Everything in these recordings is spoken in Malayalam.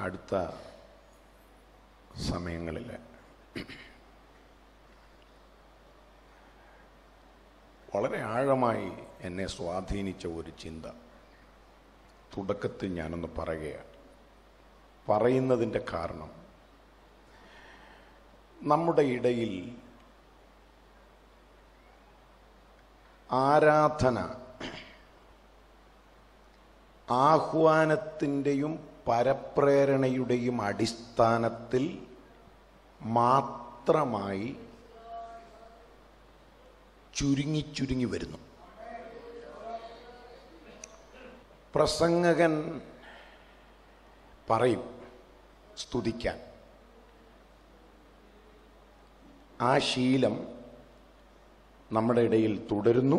അടുത്ത സമയങ്ങളിൽ വളരെ ആഴമായി എന്നെ സ്വാധീനിച്ച ഒരു ചിന്ത തുടക്കത്തിൽ ഞാനൊന്ന് പറയുകയാണ് പറയുന്നതിൻ്റെ കാരണം നമ്മുടെ ഇടയിൽ ആരാധന ആഹ്വാനത്തിൻ്റെയും പരപ്രേരണയുടെയും അടിസ്ഥാനത്തിൽ മാത്രമായി ചുരുങ്ങി ചുരുങ്ങി വരുന്നു പ്രസംഗകൻ പറയും സ്തുതിക്കാൻ ആ ശീലം നമ്മുടെ ഇടയിൽ തുടരുന്നു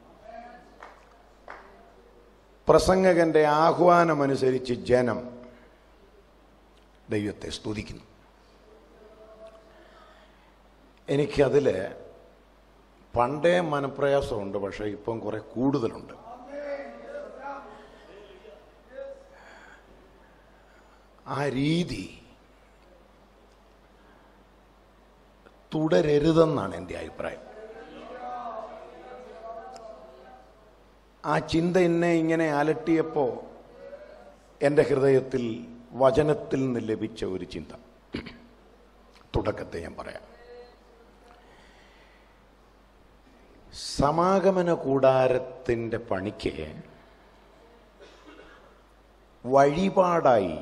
പ്രസംഗകന്റെ ആഹ്വാനമനുസരിച്ച് ജനം ദൈവത്തെ സ്തുതിക്കുന്നു എനിക്കതിൽ പണ്ടേ മനപ്രയാസമുണ്ട് പക്ഷേ ഇപ്പം കുറെ കൂടുതലുണ്ട് ആ രീതി തുടരരുതെന്നാണ് എൻ്റെ അഭിപ്രായം ആ ചിന്ത എന്നെ ഇങ്ങനെ അലട്ടിയപ്പോൾ എൻ്റെ ഹൃദയത്തിൽ വചനത്തിൽ നിന്ന് ലഭിച്ച ഒരു ചിന്ത തുടക്കത്തെ ഞാൻ പറയാം സമാഗമന കൂടാരത്തിൻ്റെ പണിക്ക് വഴിപാടായി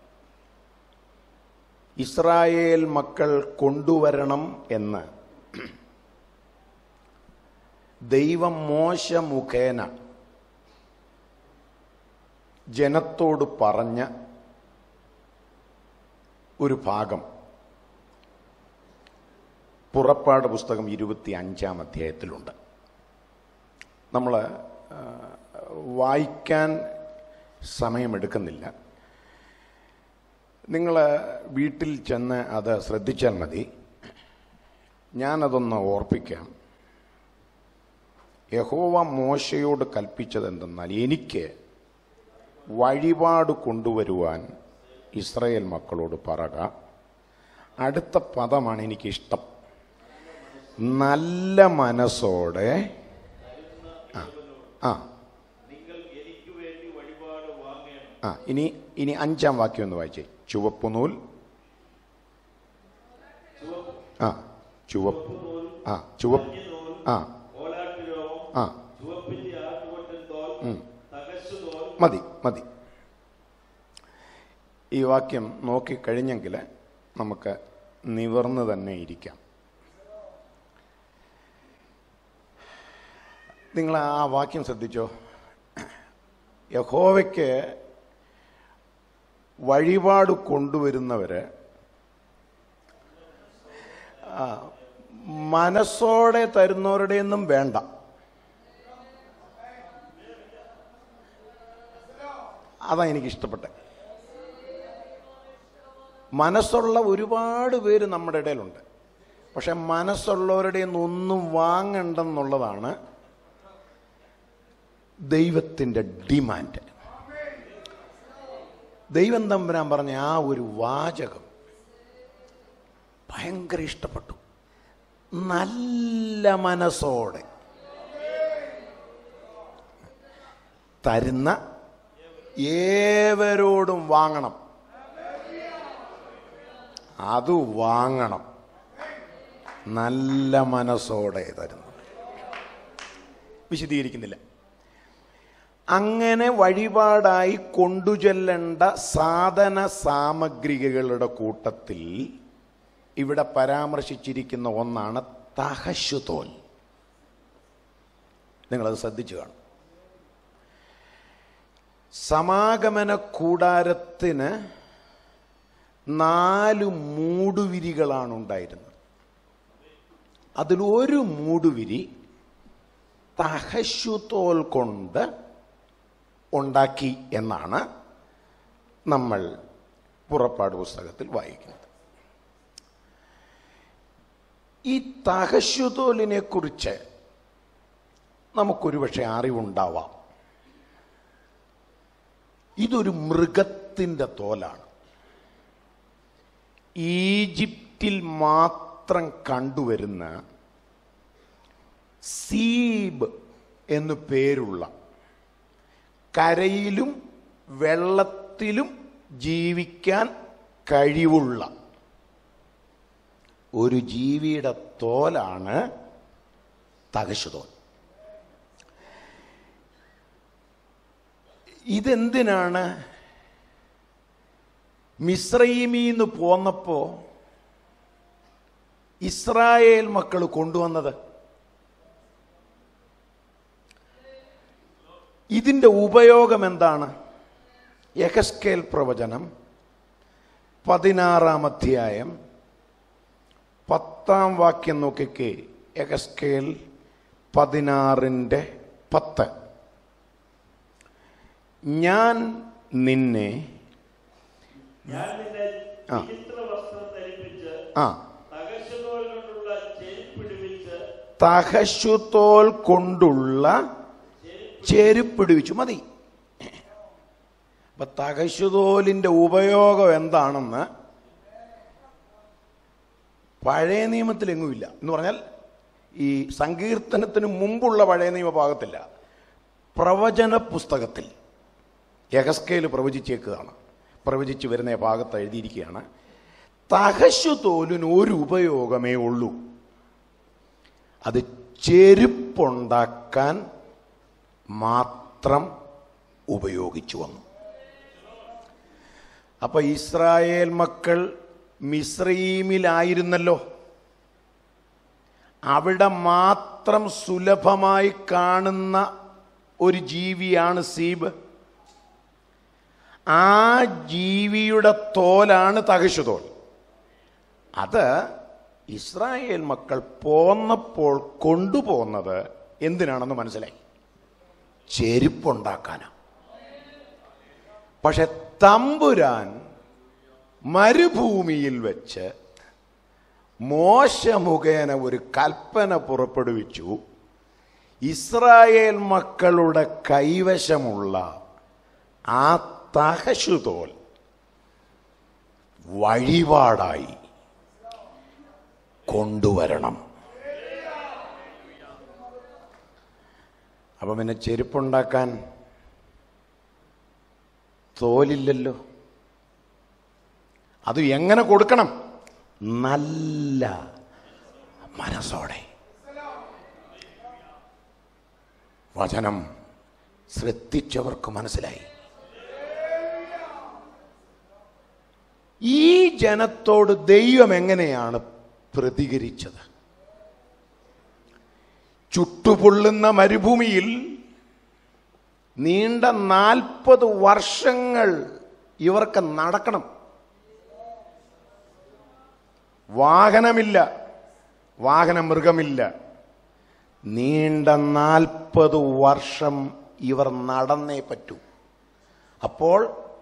ഇസ്രായേൽ മക്കൾ കൊണ്ടുവരണം എന്ന് ദൈവം മോശ മുഖേന ജനത്തോട് പറഞ്ഞ ഒരു ഭാഗം പുറപ്പാട് പുസ്തകം ഇരുപത്തി അഞ്ചാം അധ്യായത്തിലുണ്ട് നമ്മൾ വായിക്കാൻ സമയമെടുക്കുന്നില്ല നിങ്ങൾ വീട്ടിൽ ചെന്ന് അത് ശ്രദ്ധിച്ചാൽ മതി ഞാനതൊന്ന് ഓർപ്പിക്കാം യഹോവ മോശയോട് കൽപ്പിച്ചത് എന്തെന്നാൽ എനിക്ക് വഴിപാട് കൊണ്ടുവരുവാൻ ഇസ്രയേൽ മക്കളോട് പറക അടുത്ത പദമാണ് എനിക്കിഷ്ടം നല്ല മനസ്സോടെ ആ ആ ആ ഇനി ഇനി അഞ്ചാം വാക്യം ഒന്ന് വായിച്ചേ ചുവപ്പ് നൂൽ ആ ചുവപ്പ് ആ ചുവപ്പ് ആ ആ ഉം. മതി മതി ഈ വാക്യം നോക്കിക്കഴിഞ്ഞെങ്കിൽ നമുക്ക് നിവർന്ന് തന്നെ ഇരിക്കാം നിങ്ങൾ ആ വാക്യം ശ്രദ്ധിച്ചോ യഹോവയ്ക്ക് വഴിപാട് കൊണ്ടുവരുന്നവര് ആ, മനസ്സോടെ തരുന്നവരുടെയൊന്നും വേണ്ട അതാ എനിക്ക് ഇഷ്ടപ്പെട്ടെ മനസ്സുള്ള ഒരുപാട് പേര് നമ്മുടെ ഇടയിലുണ്ട് പക്ഷെ മനസ്സുള്ളവരുടെ ഒന്നും വാങ്ങണ്ടെന്നുള്ളതാണ് ദൈവത്തിൻ്റെ ഡിമാൻഡ് ദൈവം തമ്പുരാൻ പറഞ്ഞ ആ ഒരു വാചകം ഭയങ്കര ഇഷ്ടപ്പെട്ടു നല്ല മനസ്സോടെ തരുന്ന ഏവരോടും വാങ്ങണം അത് വാങ്ങണം നല്ല മനസ്സോടെ തരുന്നു വിശദീകരിക്കുന്നില്ല അങ്ങനെ വഴിപാടായി കൊണ്ടുചെല്ലേണ്ട സാധന സാമഗ്രികളുടെ കൂട്ടത്തിൽ ഇവിടെ പരാമർശിച്ചിരിക്കുന്ന ഒന്നാണ് തഹശുതോൽ നിങ്ങളത് ശ്രദ്ധിച്ചു കാണും സമാഗമന കൂടാരത്തിന് നാല് മൂടുവിരികളാണ് ഉണ്ടായിരുന്നത് അതിലൊരു മൂടുവിരി തഹശുതോൽ കൊണ്ട് ഉണ്ടാക്കി എന്നാണ് നമ്മൾ പുറപ്പാട് പുസ്തകത്തിൽ വായിക്കുന്നത് ഈ തഹശുതോലിനെ കുറിച്ച് നമുക്കൊരു പക്ഷെ അറിവുണ്ടാവാം ഇതൊരു മൃഗത്തിൻ്റെ തോലാണ് ഈജിപ്തിൽ മാത്രം കണ്ടുവരുന്ന സീബ് എന്നു പേരുള്ള കരയിലും വെള്ളത്തിലും ജീവിക്കാൻ കഴിവുള്ള ഒരു ജീവിയുടെ തോലാണ് തകശുതോൽ ഇതെന്തിനാണ് മിശ്രൈമീന്ന് പോന്നപ്പോ ഇസ്രായേൽ മക്കൾ കൊണ്ടുവന്നത് ഇതിന്റെ ഉപയോഗം എന്താണ് യഹസ്കേൽ പ്രവചനം പതിനാറാം അധ്യായം പത്താം വാക്യം നോക്കിക്കേ യഹസ്കേൽ പതിനാറിൻ്റെ പത്ത് ഞാൻ നിന്നെ ഞാൻ നിന്നെ ആ. വിചിത്ര വസ്ത്രം ധരിപ്പിച്ച് ആ തകശതോൽ കൊണ്ടുള്ള ചെരിപ്പിടിവിച്ച് തഹശുതോൽ കൊണ്ടുള്ള ചെരുപ്പിടിവിച്ചു മതി അപ്പൊ തകശുതോലിന്റെ ഉപയോഗം എന്താണെന്ന് പഴയ നിയമത്തിലെങ്ങുമില്ല എന്ന് പറഞ്ഞാൽ ഈ സങ്കീർത്തനത്തിന് മുമ്പുള്ള പഴയ നിയമ ഭാഗത്തില്ല പ്രവചന പുസ്തകത്തിൽ യഹസ്കേൽ പ്രവചിച്ചേക്കുകയാണ് പ്രവചിച്ചു വരുന്ന ഭാഗത്ത് എഴുതിയിരിക്കുകയാണ് തഹശുതോലിന് ഒരു ഉപയോഗമേ ഉള്ളൂ അത് ചെരുപ്പുണ്ടാക്കാൻ മാത്രം ഉപയോഗിച്ചു വന്നു അപ്പൊ ഇസ്രായേൽ മക്കൾ മിശ്രീമിലായിരുന്നല്ലോ അവിടെ മാത്രം സുലഭമായി കാണുന്ന ഒരു ജീവിയാണ് സീബ് ആ ജീവിയുടെ തോലാണ് തകശുതോൽ അത് ഇസ്രായേൽ മക്കൾ പോന്നപ്പോൾ കൊണ്ടുപോകുന്നത് എന്തിനാണെന്ന് മനസ്സിലായി ചെരുപ്പുണ്ടാക്കാനാ പക്ഷെ തമ്പുരാൻ മരുഭൂമിയിൽ വെച്ച് മോശ മുഖേന ഒരു കൽപ്പന പുറപ്പെടുവിച്ചു ഇസ്രായേൽ മക്കളുടെ കൈവശമുള്ള ആ തഹശുതോൽ വഴിപാടായി കൊണ്ടുവരണം അപ്പൊ പിന്നെ ചെരുപ്പുണ്ടാക്കാൻ തോലില്ലല്ലോ അത് എങ്ങനെ കൊടുക്കണം നല്ല മനസ്സോടെ വചനം ശ്രദ്ധിച്ചവർക്ക് മനസ്സിലായി ഈ ജനത്തോട് ദൈവം എങ്ങനെയാണ് പ്രതികരിച്ചത് ചുട്ടുപൊള്ളുന്ന മരുഭൂമിയിൽ നീണ്ട നാൽപ്പത് വർഷങ്ങൾ ഇവർക്ക് നടക്കണം വാഹനമില്ല വാഹന മൃഗമില്ല നീണ്ട നാൽപ്പത് വർഷം ഇവർ നടന്നേ പറ്റൂ അപ്പോൾ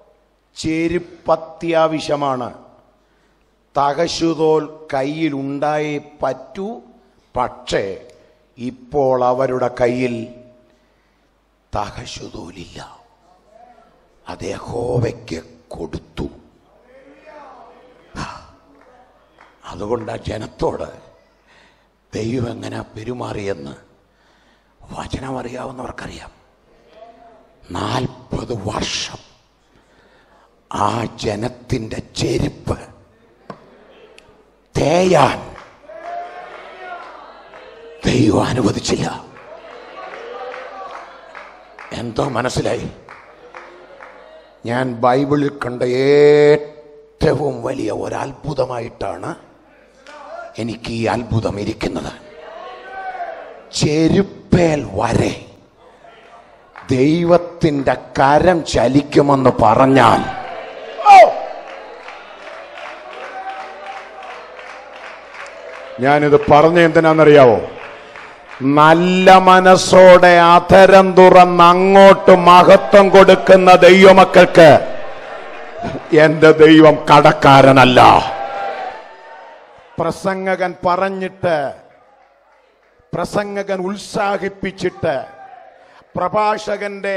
ചെരുപ്പത്യാവശ്യമാണ് തകശുതോൽ കയ്യിലുണ്ടായേ പറ്റൂ പക്ഷേ ഇപ്പോൾ അവരുടെ കയ്യിൽ തകശുതോലില്ല അത് യഹോവയ്ക്ക് കൊടുത്തു അതുകൊണ്ട് ആ ജനത്തോട് ദൈവം എങ്ങനെ പെരുമാറിയെന്ന് വചനം അറിയാവുന്നവർക്കറിയാം നാൽപ്പത് വർഷം ആ ജനത്തിന്റെ ചെരുപ്പ് തേയാൻ ദൈവം അനുവദിച്ചില്ല എന്തോ മനസ്സിലായി ഞാൻ ബൈബിളിൽ കണ്ട ഏറ്റവും വലിയ ഒരത്ഭുതമായിട്ടാണ് എനിക്ക് ഈ അത്ഭുതം ഇരിക്കുന്നത് ചെരുപ്പേൽ വരെ ദൈവത്തിന്റെ കരം ചലിക്കുമെന്ന് പറഞ്ഞാൽ ഓ! ഞാനിത് പറഞ്ഞ എന്തിനാണെന്നറിയാവോ നല്ല മനസ്സോടെ അധരം തുറന്ന് അങ്ങോട്ട് മഹത്വം കൊടുക്കുന്ന ദൈവമക്കൾക്ക് എന്റെ ദൈവം കടക്കാരനല്ല പ്രസംഗകൻ പറഞ്ഞിട്ട് പ്രസംഗകൻ ഉത്സാഹിപ്പിച്ചിട്ട് പ്രഭാഷകന്റെ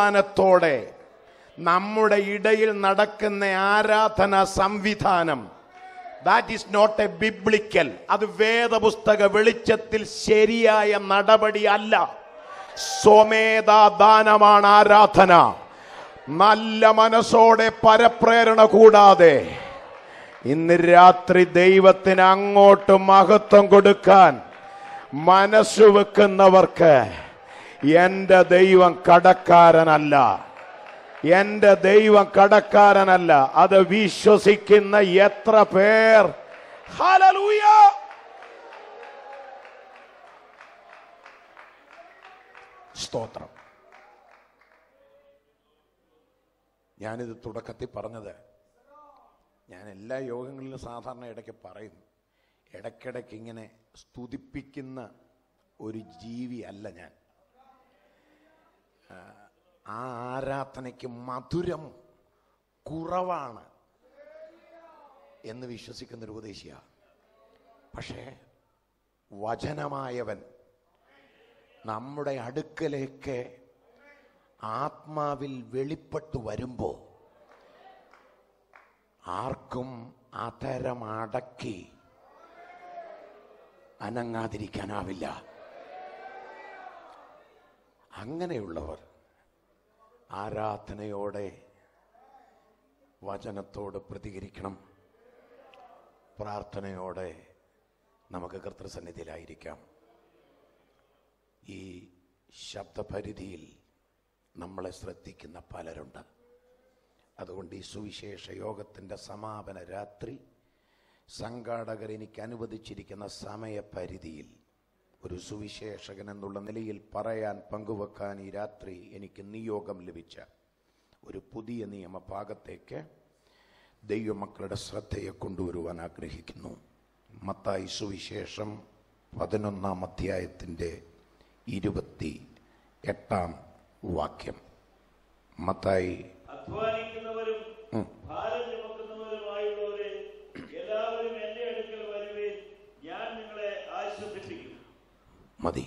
ആഹ്വാനത്തോടെ നമ്മുടെ ഇടയിൽ നടക്കുന്ന ആരാധന സംവിധാനം that is not a biblical അത് വേദപുസ്തക വെളിച്ചത്തിൽ ശരിയായ നടപടി അല്ല സ്വമേധാദാനമാണ് ആരാധന നല്ല മനസ്സോടെ പരപ്രേരണ കൂടാതെ ഇന്ന് രാത്രി ദൈവത്തിന് അങ്ങോട്ട് മഹത്വം കൊടുക്കാൻ മനസ്സു വെക്കുന്നവർക്ക് എന്റെ ദൈവം കടക്കാരനല്ല എന്റെ ദൈവം കടക്കാരനല്ല അത് വിശ്വസിക്കുന്ന എത്ര പേർ ഹല്ലേലൂയ സ്തോത്രം ഞാനിത് തുടക്കത്തിൽ പറഞ്ഞത് ഞാൻ എല്ലാ യോഗങ്ങളിലും സാധാരണ ഇടയ്ക്ക് പറയുന്നു ഇടയ്ക്കിടയ്ക്ക് ഇങ്ങനെ സ്തുതിപ്പിക്കുന്ന ഒരു ജീവി അല്ല ഞാൻ ആ, ആ ആരാധനയ്ക്ക് മധുരം കുറവാണ് എന്ന് വിശ്വസിക്കുന്ന ഒരു ഉപദേശിയ പക്ഷേ വചനമായവൻ നമ്മുടെ അടുക്കലേക്ക് ആത്മാവിൽ വെളിപ്പെട്ടു വരുമ്പോൾ ആർക്കും അതരമടക്കി അനങ്ങാതിരിക്കാനാവില്ല അങ്ങനെയുള്ളവർ ആരാധനയോടെ വചനത്തോട് പ്രതികരിക്കണം പ്രാർത്ഥനയോടെ നമുക്ക് കർത്തൃസന്നിധിയിലായിരിക്കാം ഈ ശബ്ദപരിധിയിൽ നമ്മളെ ശ്രദ്ധിക്കുന്ന പലരുണ്ട് അതുകൊണ്ട് ഈ സുവിശേഷ യോഗത്തിൻ്റെ സമാപന രാത്രി സംഘാടകർ എനിക്ക് അനുവദിച്ചിരിക്കുന്ന സമയപരിധിയിൽ ഒരു സുവിശേഷകൻ എന്നുള്ള നിലയിൽ പറയാൻ പങ്കുവെക്കാൻ ഈ രാത്രി എനിക്ക് നിയോഗം ലഭിച്ച ഒരു പുതിയ നിയമഭാഗത്തേക്ക് ദൈവമക്കളുടെ ശ്രദ്ധയെ കൊണ്ടുവരുവാൻ ആഗ്രഹിക്കുന്നു മത്തായി സുവിശേഷം പതിനൊന്നാം അധ്യായത്തിൻ്റെ ഇരുപത്തി എട്ടാം വാക്യം മത്തായി അധ്വാനിക്കുന്നവരും ഭാരം ചുമക്കുന്നവരുമായുള്ളവരെ എല്ലാവരും എന്റെ അടുക്കൽ വരുവേൻ ഞാൻ നിങ്ങളെ ആശ്വസിപ്പിക്കും മതി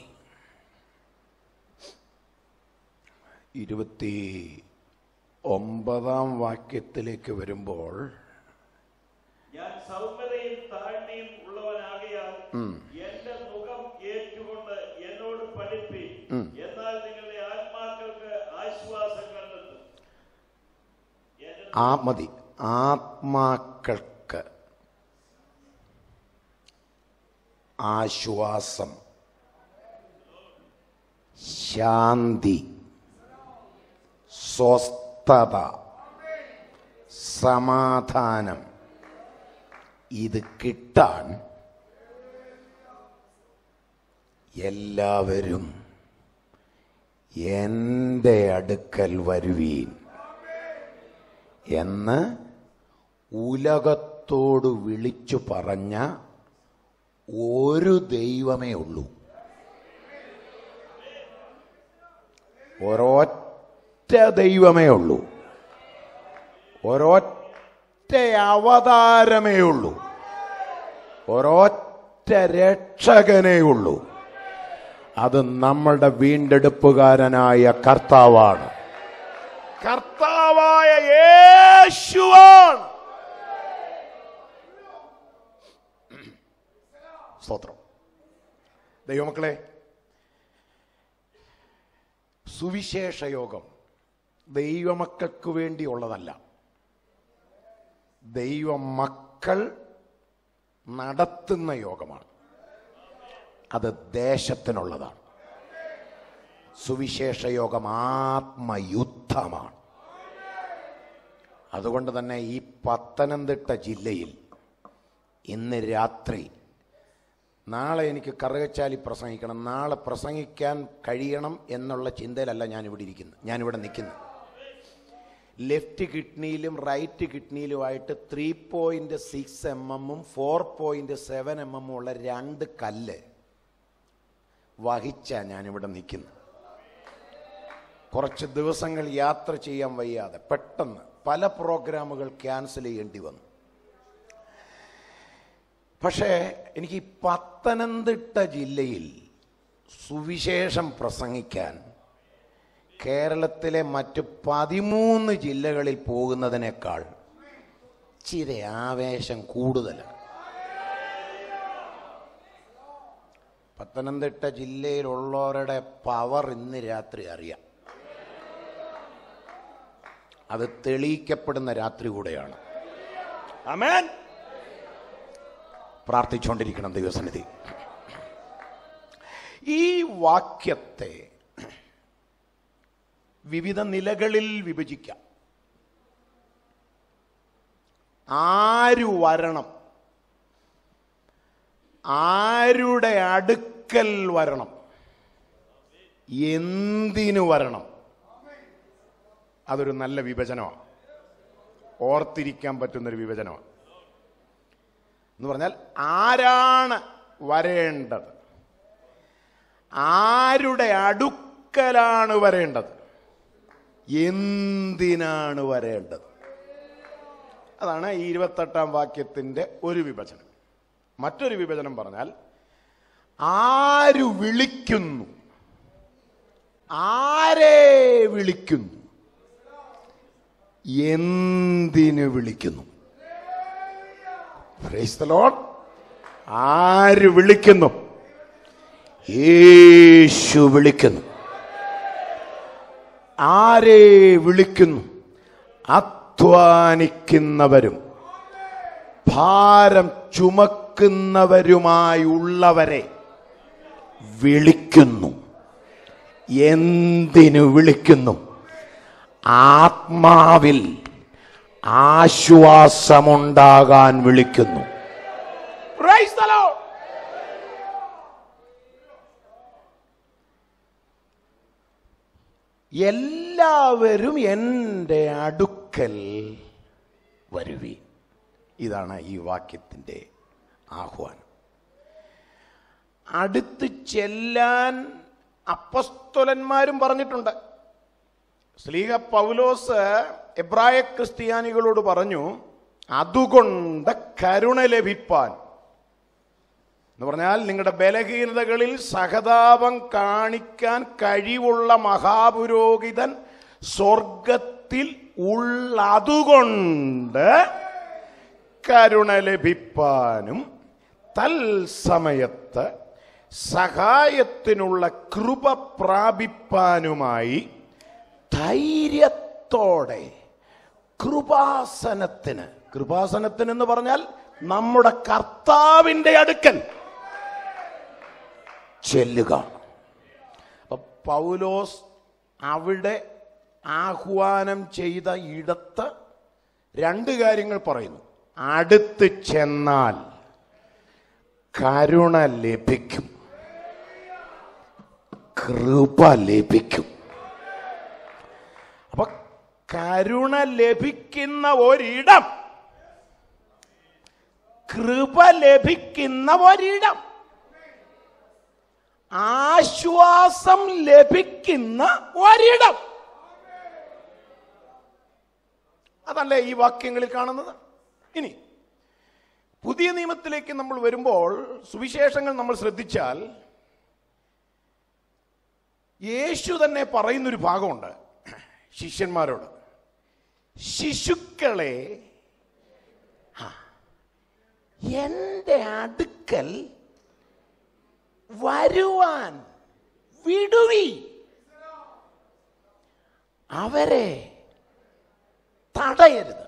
ഇരുപത്തി ഒമ്പതാം വാക്യത്തിലേക്ക് വരുമ്പോൾ ഞാൻ സൗമ്യതയും താഴ്മയും ഉള്ളവനാകയാൽ എന്റെ മുഖം ഏറ്റുകൊണ്ട് എന്നോട് പഠിപ്പി എന്നാൽ നിങ്ങളുടെ ആത്മാക്കൾക്ക് ആശ്വാസം കണ്ടെത്തും എന്റെ ആ മതി ആത്മാക്കൾക്ക് ആശ്വാസം ശാന്തി സ്വസ്ഥത സമാധാനം ഇത് കിട്ടാൻ എല്ലാവരും എൻ്റെ അടുക്കൽ വരുവീൻ എന്ന് ഉലകത്തോട് വിളിച്ചു പറഞ്ഞ ഒരു ദൈവമേ ഉള്ളൂ ഒരൊറ്റ ദൈവമേ ഉള്ളൂ ഒരൊറ്റ അവതാരമേ ഉള്ളൂ ഒരൊറ്റ രക്ഷകനേ ഉള്ളൂ അത് നമ്മളുടെ വീണ്ടെടുപ്പുകാരനായ കർത്താവാണ് കർത്താവായ യേശുവാണ് സ്തോത്രം ദൈവമക്കളെ സുവിശേഷ യോഗം ദൈവമക്കൾക്ക് വേണ്ടിയുള്ളതല്ല ദൈവമക്കൾ നടത്തുന്ന യോഗമാണ് അത് ദേശത്തിനുള്ളതാണ് സുവിശേഷ യോഗം ആത്മയുദ്ധമാണ് അതുകൊണ്ട് തന്നെ ഈ പത്തനംതിട്ട ജില്ലയിൽ ഇന്ന് രാത്രി നാളെ എനിക്ക് കറുകച്ചാലി പ്രസംഗിക്കണം നാളെ പ്രസംഗിക്കാൻ കഴിയണം എന്നുള്ള ചിന്തയിലല്ല ഞാനിവിടെ ഇരിക്കുന്നത് ഞാനിവിടെ നിൽക്കുന്നത് ലെഫ്റ്റ് കിഡ്നിയിലും റൈറ്റ് കിഡ്നിയിലുമായിട്ട് ത്രീ പോയിന്റ് സിക്സ് എം എമ്മും ഫോർ പോയിന്റ് സെവൻ എം എമ്മും ഉള്ള രണ്ട് കല്ല് വഹിച്ച ഞാനിവിടെ നിൽക്കുന്നത് കുറച്ച് ദിവസങ്ങൾ യാത്ര ചെയ്യാൻ വയ്യാതെ പെട്ടെന്ന് പല പ്രോഗ്രാമുകൾ ക്യാൻസൽ ചെയ്യേണ്ടി വന്നു പക്ഷേ എനിക്ക് ഈ പത്തനംതിട്ട ജില്ലയിൽ സുവിശേഷം പ്രസംഗിക്കാൻ കേരളത്തിലെ മറ്റ് പതിമൂന്ന് ജില്ലകളിൽ പോകുന്നതിനേക്കാൾ ഇച്ചിരി ആവേശം കൂടുതലാണ് പത്തനംതിട്ട ജില്ലയിലുള്ളവരുടെ പവർ ഇന്ന് രാത്രി അറിയാം അത് തെളിയിക്കപ്പെടുന്ന രാത്രി കൂടെയാണ് അമേൻ പ്രാർത്ഥിച്ചുകൊണ്ടിരിക്കണം ദൈവസന്നിധി ഈ വാക്യത്തെ വിവിധ നിലകളിൽ വിഭജിക്കാം ആരു വരണം ആരുടെ അടുക്കൽ വരണം എന്തിനു വരണം അതൊരു നല്ല വിഭജനമാണ് ഓർത്തിരിക്കാൻ പറ്റുന്നൊരു വിഭജനമാണ് എന്ന് പറഞ്ഞാൽ ആരാണ് വരേണ്ടത് ആരുടെ അടുക്കലാണ് വരേണ്ടത് എന്തിനാണ് വരേണ്ടത് അതാണ് ഈ ഇരുപത്തെട്ടാം വാക്യത്തിന്റെ ഒരു വിഭജനം മറ്റൊരു വിഭജനം പറഞ്ഞാൽ ആരു വിളിക്കുന്നു ആരെ വിളിക്കുന്നു എന്തിനു വിളിക്കുന്നു Praise the Lord. ആര് വിളിക്കുന്നു യേശു വിളിക്കുന്നു ആരെ വിളിക്കുന്നു അധ്വാനിക്കുന്നവരും ഭാരം ചുമക്കുന്നവരുമായുള്ളവരെ വിളിക്കുന്നു എന്തിനു വിളിക്കുന്നു ആത്മാവിൽ ആശ്വാസമുണ്ടാകാൻ വിളിക്കുന്നു Praise the Lord. എല്ലാവരും എൻ്റെ അടുക്കൽ വരുവി ഇതാണ് ഈ വാക്യത്തിൻ്റെ ആഹ്വാനം അടുത്ത് ചെല്ലാൻ അപ്പസ്തോലന്മാരും പറഞ്ഞിട്ടുണ്ട് സ്ലീഹ പൗലോസ് എബ്രായ ക്രിസ്ത്യാനികളോട് പറഞ്ഞു അതുകൊണ്ട് കരുണ ലഭിപ്പാൻ എന്ന് പറഞ്ഞാൽ നിങ്ങളുടെ ബലഹീനതകളിൽ സഹതാപം കാണിക്കാൻ കഴിവുള്ള മഹാപുരോഹിതൻ സ്വർഗത്തിൽ ഉള്ളതുകൊണ്ട് കരുണ ലഭിപ്പാനും തൽസമയത്ത് സഹായത്തിനുള്ള കൃപ പ്രാപിപ്പാനുമായി ധൈര്യത്തോടെ കൃപാസനത്തിന് കൃപാസനത്തിന് എന്ന് പറഞ്ഞാൽ നമ്മുടെ കർത്താവിന്റെ അടുക്കൽ ചെല്ലുക അപ്പൊ പൗലോസ് അവിടെ ആഹ്വാനം ചെയ്ത ഇടത്ത് രണ്ട് കാര്യങ്ങൾ പറയുന്നു അടുത്ത് ചെന്നാൽ കരുണ ലഭിക്കും കൃപ ലഭിക്കും അപ്പൊ കരുണ ലഭിക്കുന്ന ഒരിടം കൃപ ലഭിക്കുന്ന ഒരിടം ആശ്വാസം ലഭിക്കുന്ന ഒരിടം അതല്ലേ ഈ വാക്യങ്ങളിൽ കാണുന്നത് ഇനി പുതിയ നിയമത്തിലേക്ക് നമ്മൾ വരുമ്പോൾ സുവിശേഷങ്ങൾ നമ്മൾ ശ്രദ്ധിച്ചാൽ യേശു തന്നെ പറയുന്നൊരു ഭാഗമുണ്ട് ശിഷ്യന്മാരോട് ശിശുക്കളെ ആ, എന്റെ അടുക്കൽ വരുവാൻ വിടുവി അവരെ തടയരുത്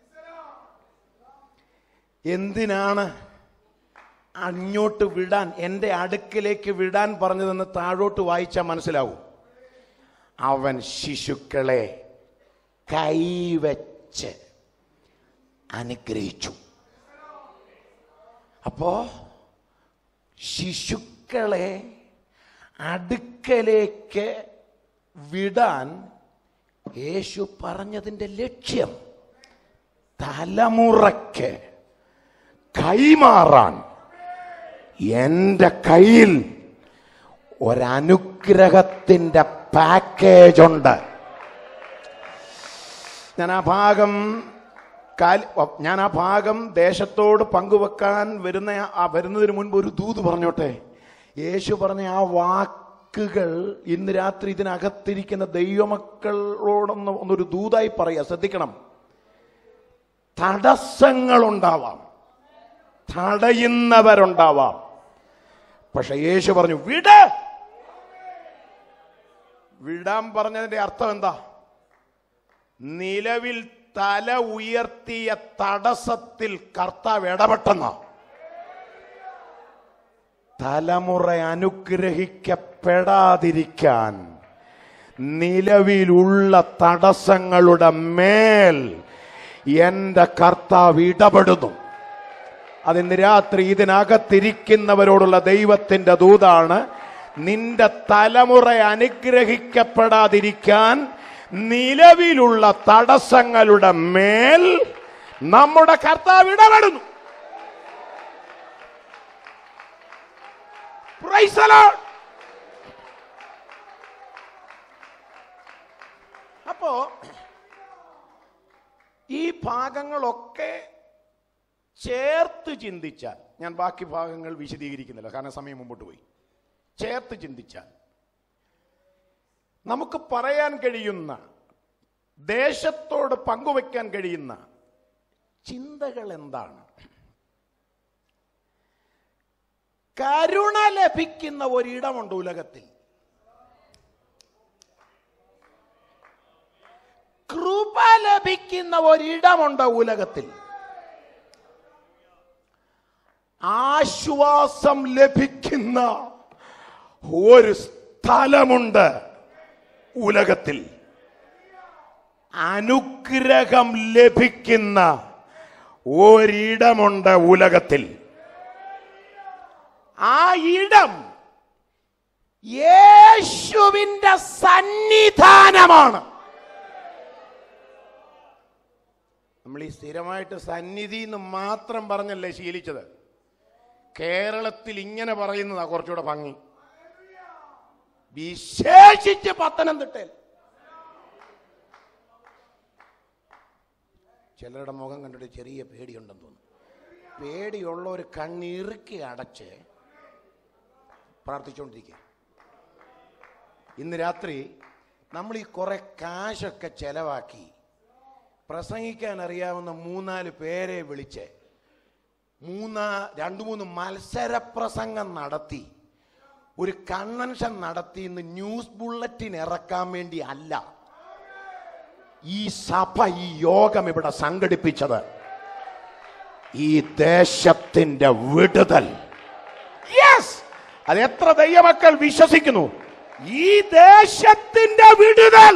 എന്തിനാണ് അങ്ങോട്ട് വിടാൻ എൻ്റെ അടുക്കിലേക്ക് വിടാൻ പറഞ്ഞതെന്ന് താഴോട്ട് വായിച്ചാൽ മനസ്സിലാവും അവൻ ശിശുക്കളെ കൈവച്ച് അനുഗ്രഹിച്ചു അപ്പോ ശിശുക്കളെ അടുക്കലേക്ക് വിടാൻ യേശു പറഞ്ഞതിൻ്റെ ലക്ഷ്യം തലമുറയ്ക്ക് കൈമാറാൻ എൻ്റെ കയ്യിൽ ഒരനുഗ്രഹത്തിൻ്റെ പാക്കേജ് ഉണ്ട് ഞാൻ ആ ഭാഗം കാൽ- ഞാൻ ആ ഭാഗം ദേശത്തോട് പങ്കുവെക്കാൻ വരുന്ന ആ വരുന്നതിന് മുൻപ് ഒരു ദൂത് പറഞ്ഞോട്ടെ യേശു പറഞ്ഞ ആ വാക്കുകൾ ഇന്ന് രാത്രി ഇതിനകത്തിരിക്കുന്ന ദൈവമക്കളോടൊന്ന് ഒന്നൊരു ദൂതായി പറയുക ശ്രദ്ധിക്കണം തടസ്സങ്ങളുണ്ടാവാം തടയുന്നവരുണ്ടാവാം പക്ഷെ യേശു പറഞ്ഞു വിട് വിടാൻ പറഞ്ഞതിന്റെ അർത്ഥം എന്താ നിലവിൽ തല ഉയർത്തിയ തടസ്സത്തിൽ കർത്താവ് ഇടപെട്ടെന്ന തലമുറ അനുഗ്രഹിക്കപ്പെടാതിരിക്കാൻ നിലവിലുള്ള തടസ്സങ്ങളുടെ മേൽ എന്റെ കർത്താവ് ഇടപെടുന്നു അതിന് രാത്രി ഇതിനകത്തിരിക്കുന്നവരോടുള്ള ദൈവത്തിന്റെ ദൂതാണ് നിന്റെ തലമുറ അനുഗ്രഹിക്കപ്പെടാതിരിക്കാൻ നിലവിലുള്ള തടസ്സങ്ങളുടെ മേൽ നമ്മുടെ കർത്താവ് ഇടപെടുന്നു Praise the Lord. അപ്പോ ഈ ഭാഗങ്ങളൊക്കെ ചേർത്ത് ചിന്തിച്ചാൽ ഞാൻ ബാക്കി ഭാഗങ്ങൾ വിശദീകരിക്കുന്നില്ല കാരണം സമയം മുമ്പോട്ട് പോയി ചേർത്ത് ചിന്തിച്ചാൽ നമുക്ക് പറയാൻ കഴിയുന്ന ദേശത്തോട് പങ്കുവെക്കാൻ കഴിയുന്ന ചിന്തകൾ എന്താണ് കരുണ ലഭിക്കുന്ന ഒരിടമുണ്ട് ഉലകത്തിൽ കൃപ ലഭിക്കുന്ന ഒരിടമുണ്ട് ഉലകത്തിൽ ആശ്വാസം ലഭിക്കുന്ന ഒരു സ്ഥലമുണ്ട് ഉലകത്തിൽ അനുഗ്രഹം ലഭിക്കുന്ന ഒരിടമുണ്ട് ഉലകത്തിൽ ആ ഇടം യേശുവിന്റെ സന്നിധാനമാണ് നമ്മൾ ഈ സ്ഥിരമായിട്ട് സന്നിധി എന്ന് മാത്രം പറഞ്ഞല്ലേ ശീലിച്ചത് കേരളത്തിൽ ഇങ്ങനെ പറയുന്നതാ കുറച്ചുകൂടെ ഭംഗി വിശേഷിച്ച് പത്തനംതിട്ടയിൽ ചിലരുടെ മുഖം കണ്ടിട്ട് ചെറിയ പേടിയുണ്ടെന്ന് തോന്നുന്നു പേടിയുള്ള ഒരു കണ്ണിറുക്കി അടച്ച് പ്രാർത്ഥിച്ചുകൊണ്ടിരിക്കുക ഇന്ന് രാത്രി നമ്മൾ ഈ കുറെ കാശൊക്കെ ചെലവാക്കി പ്രസംഗിക്കാൻ അറിയാവുന്ന മൂന്നാല് പേരെ വിളിച്ച് മൂന്നാ രണ്ടു മൂന്ന് മത്സര പ്രസംഗം നടത്തി ഒരു കൺവെൻഷൻ നടത്തി ഇന്ന് ന്യൂസ് ബുള്ളറ്റിൻ ഇറക്കാൻ വേണ്ടി അല്ല ഈ സഭ ഈ യോഗം ഇവിടെ സംഘടിപ്പിച്ചത് ഈ ദേശത്തിന്റെ വിടുതൽ യെസ് അത് എത്ര ദൈവമക്കൾ വിശ്വസിക്കുന്നു ഈ ദേശത്തിന്റെ വിടുതൽ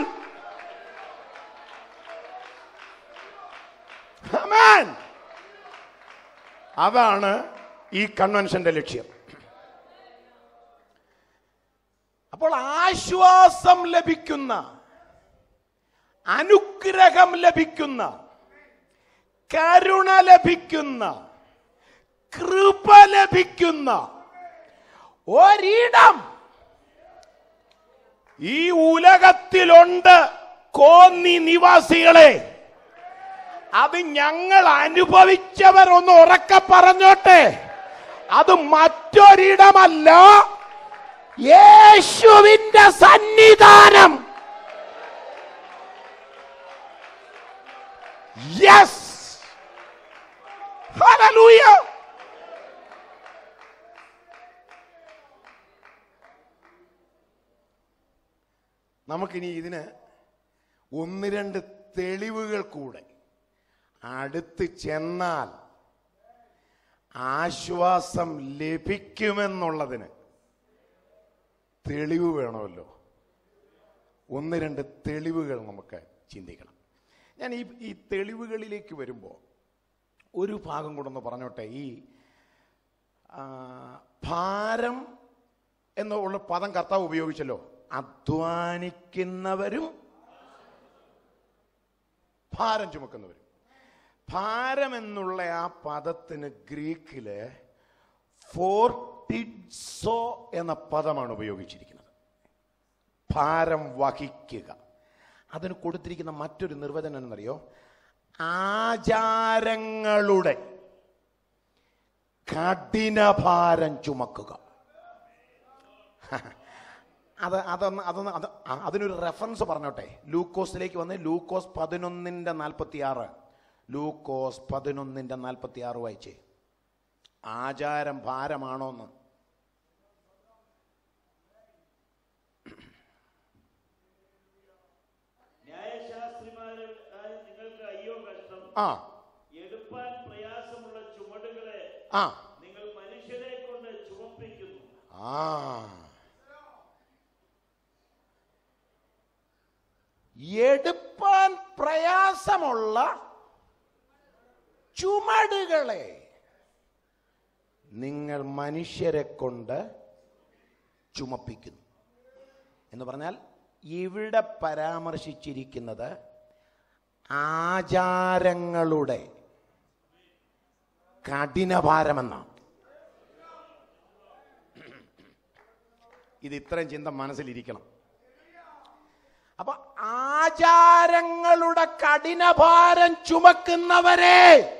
Amen. അതാണ് ഈ കൺവെൻഷന്റെ ലക്ഷ്യം അപ്പോൾ ആശ്വാസം ലഭിക്കുന്ന അനുഗ്രഹം ലഭിക്കുന്ന കരുണ ലഭിക്കുന്ന കൃപ ലഭിക്കുന്ന ഒരിടം ഈ ഉലകത്തിലുണ്ട് കോന്നി നിവാസികളെ അത് ഞങ്ങൾ അനുഭവിച്ചവർ ഒന്ന് ഉറക്കെ പറഞ്ഞോട്ടെ അത് മറ്റൊരിടമല്ല യേശുവിന്റെ സന്നിധാനം യെസ് ഹല്ലേലൂയ നമുക്കിനി ഇതിന് ഒന്ന് രണ്ട് തെളിവുകൾ കൂടെ അടുത്ത് ചെന്നാൽ ആശ്വാസം ലഭിക്കുമെന്നുള്ളതിന് തെളിവ് വേണമല്ലോ ഒന്ന് രണ്ട് തെളിവുകൾ നമുക്ക് ചിന്തിക്കണം ഞാൻ ഈ ഈ തെളിവുകളിലേക്ക് വരുമ്പോൾ ഒരു ഭാഗം കൂടെ ഒന്ന് പറഞ്ഞോട്ടെ ഈ ആ, ഭാരം എന്നുള്ള പദം കർത്താവ് ഉപയോഗിച്ചല്ലോ അധ്വാനിക്കുന്നവരും ഭാരം ചുമക്കുന്നവരും ഭാരം എന്നുള്ള ആ പദത്തിന് ഗ്രീക്കില് ഫോർട്ടിഡ്സോ എന്ന പദമാണ് ഉപയോഗിച്ചിരിക്കുന്നത് ഭാരം വഹിക്കുക അതിന് കൊടുത്തിരിക്കുന്ന മറ്റൊരു നിർവചനം എന്നറിയോ ആചാരങ്ങളുടെ കഠിനഭാരം ചുമക്കുക അത് അതൊന്ന് അതൊന്ന് അത് ആ, അതിനൊരു റെഫറൻസ് പറഞ്ഞോട്ടെ ലൂക്കോസിലേക്ക് വന്ന് ലൂക്കോസ് പതിനൊന്നിൻ്റെ നാൽപ്പത്തി ആറ് ലൂക്കോസ് പതിനൊന്നിൻ്റെ നാൽപ്പത്തി ആറ് വായിച്ചേ ആചാരം ഭാരമാണോന്ന് ആ എടുപ്പാൻ പ്രയാസമുള്ള ചുമടുകളെ ആ നിങ്ങൾ മനുഷ്യരെ കൊണ്ട് ചുമപ്പിക്കുന്നു ആ എടുപ്പാൻ പ്രയാസമുള്ള ചുമടുകളെ നിങ്ങൾ മനുഷ്യരെ കൊണ്ട് ചുമപ്പിക്കുന്നു എന്ന് പറഞ്ഞാൽ ഇവിടെ പരാമർശിച്ചിരിക്കുന്നത് ആചാരങ്ങളുടെ കഠിനഭാരമെന്നാണ് ഇത് ഇത്രയും ചിന്ത മനസ്സിലിരിക്കണം അപ്പൊ ആചാരങ്ങളുടെ കഠിനഭാരം ചുമക്കുന്നവരെ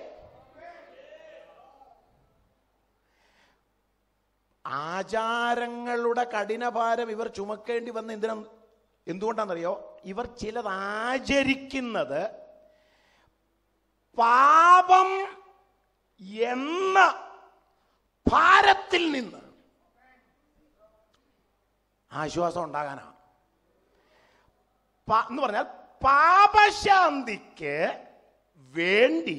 ആചാരങ്ങളുടെ കഠിനഭാരം ഇവർ ചുമക്കേണ്ടി വന്ന എന്തിനാ എന്തുകൊണ്ടാണെന്നറിയോ ഇവർ ചിലത് ആചരിക്കുന്നത് പാപം എന്ന ഭാരത്തിൽ നിന്ന് ആശ്വാസം ഉണ്ടാകാനാണ് പ- എന്ന് പറഞ്ഞാൽ പാപശാന്തിക്ക് വേണ്ടി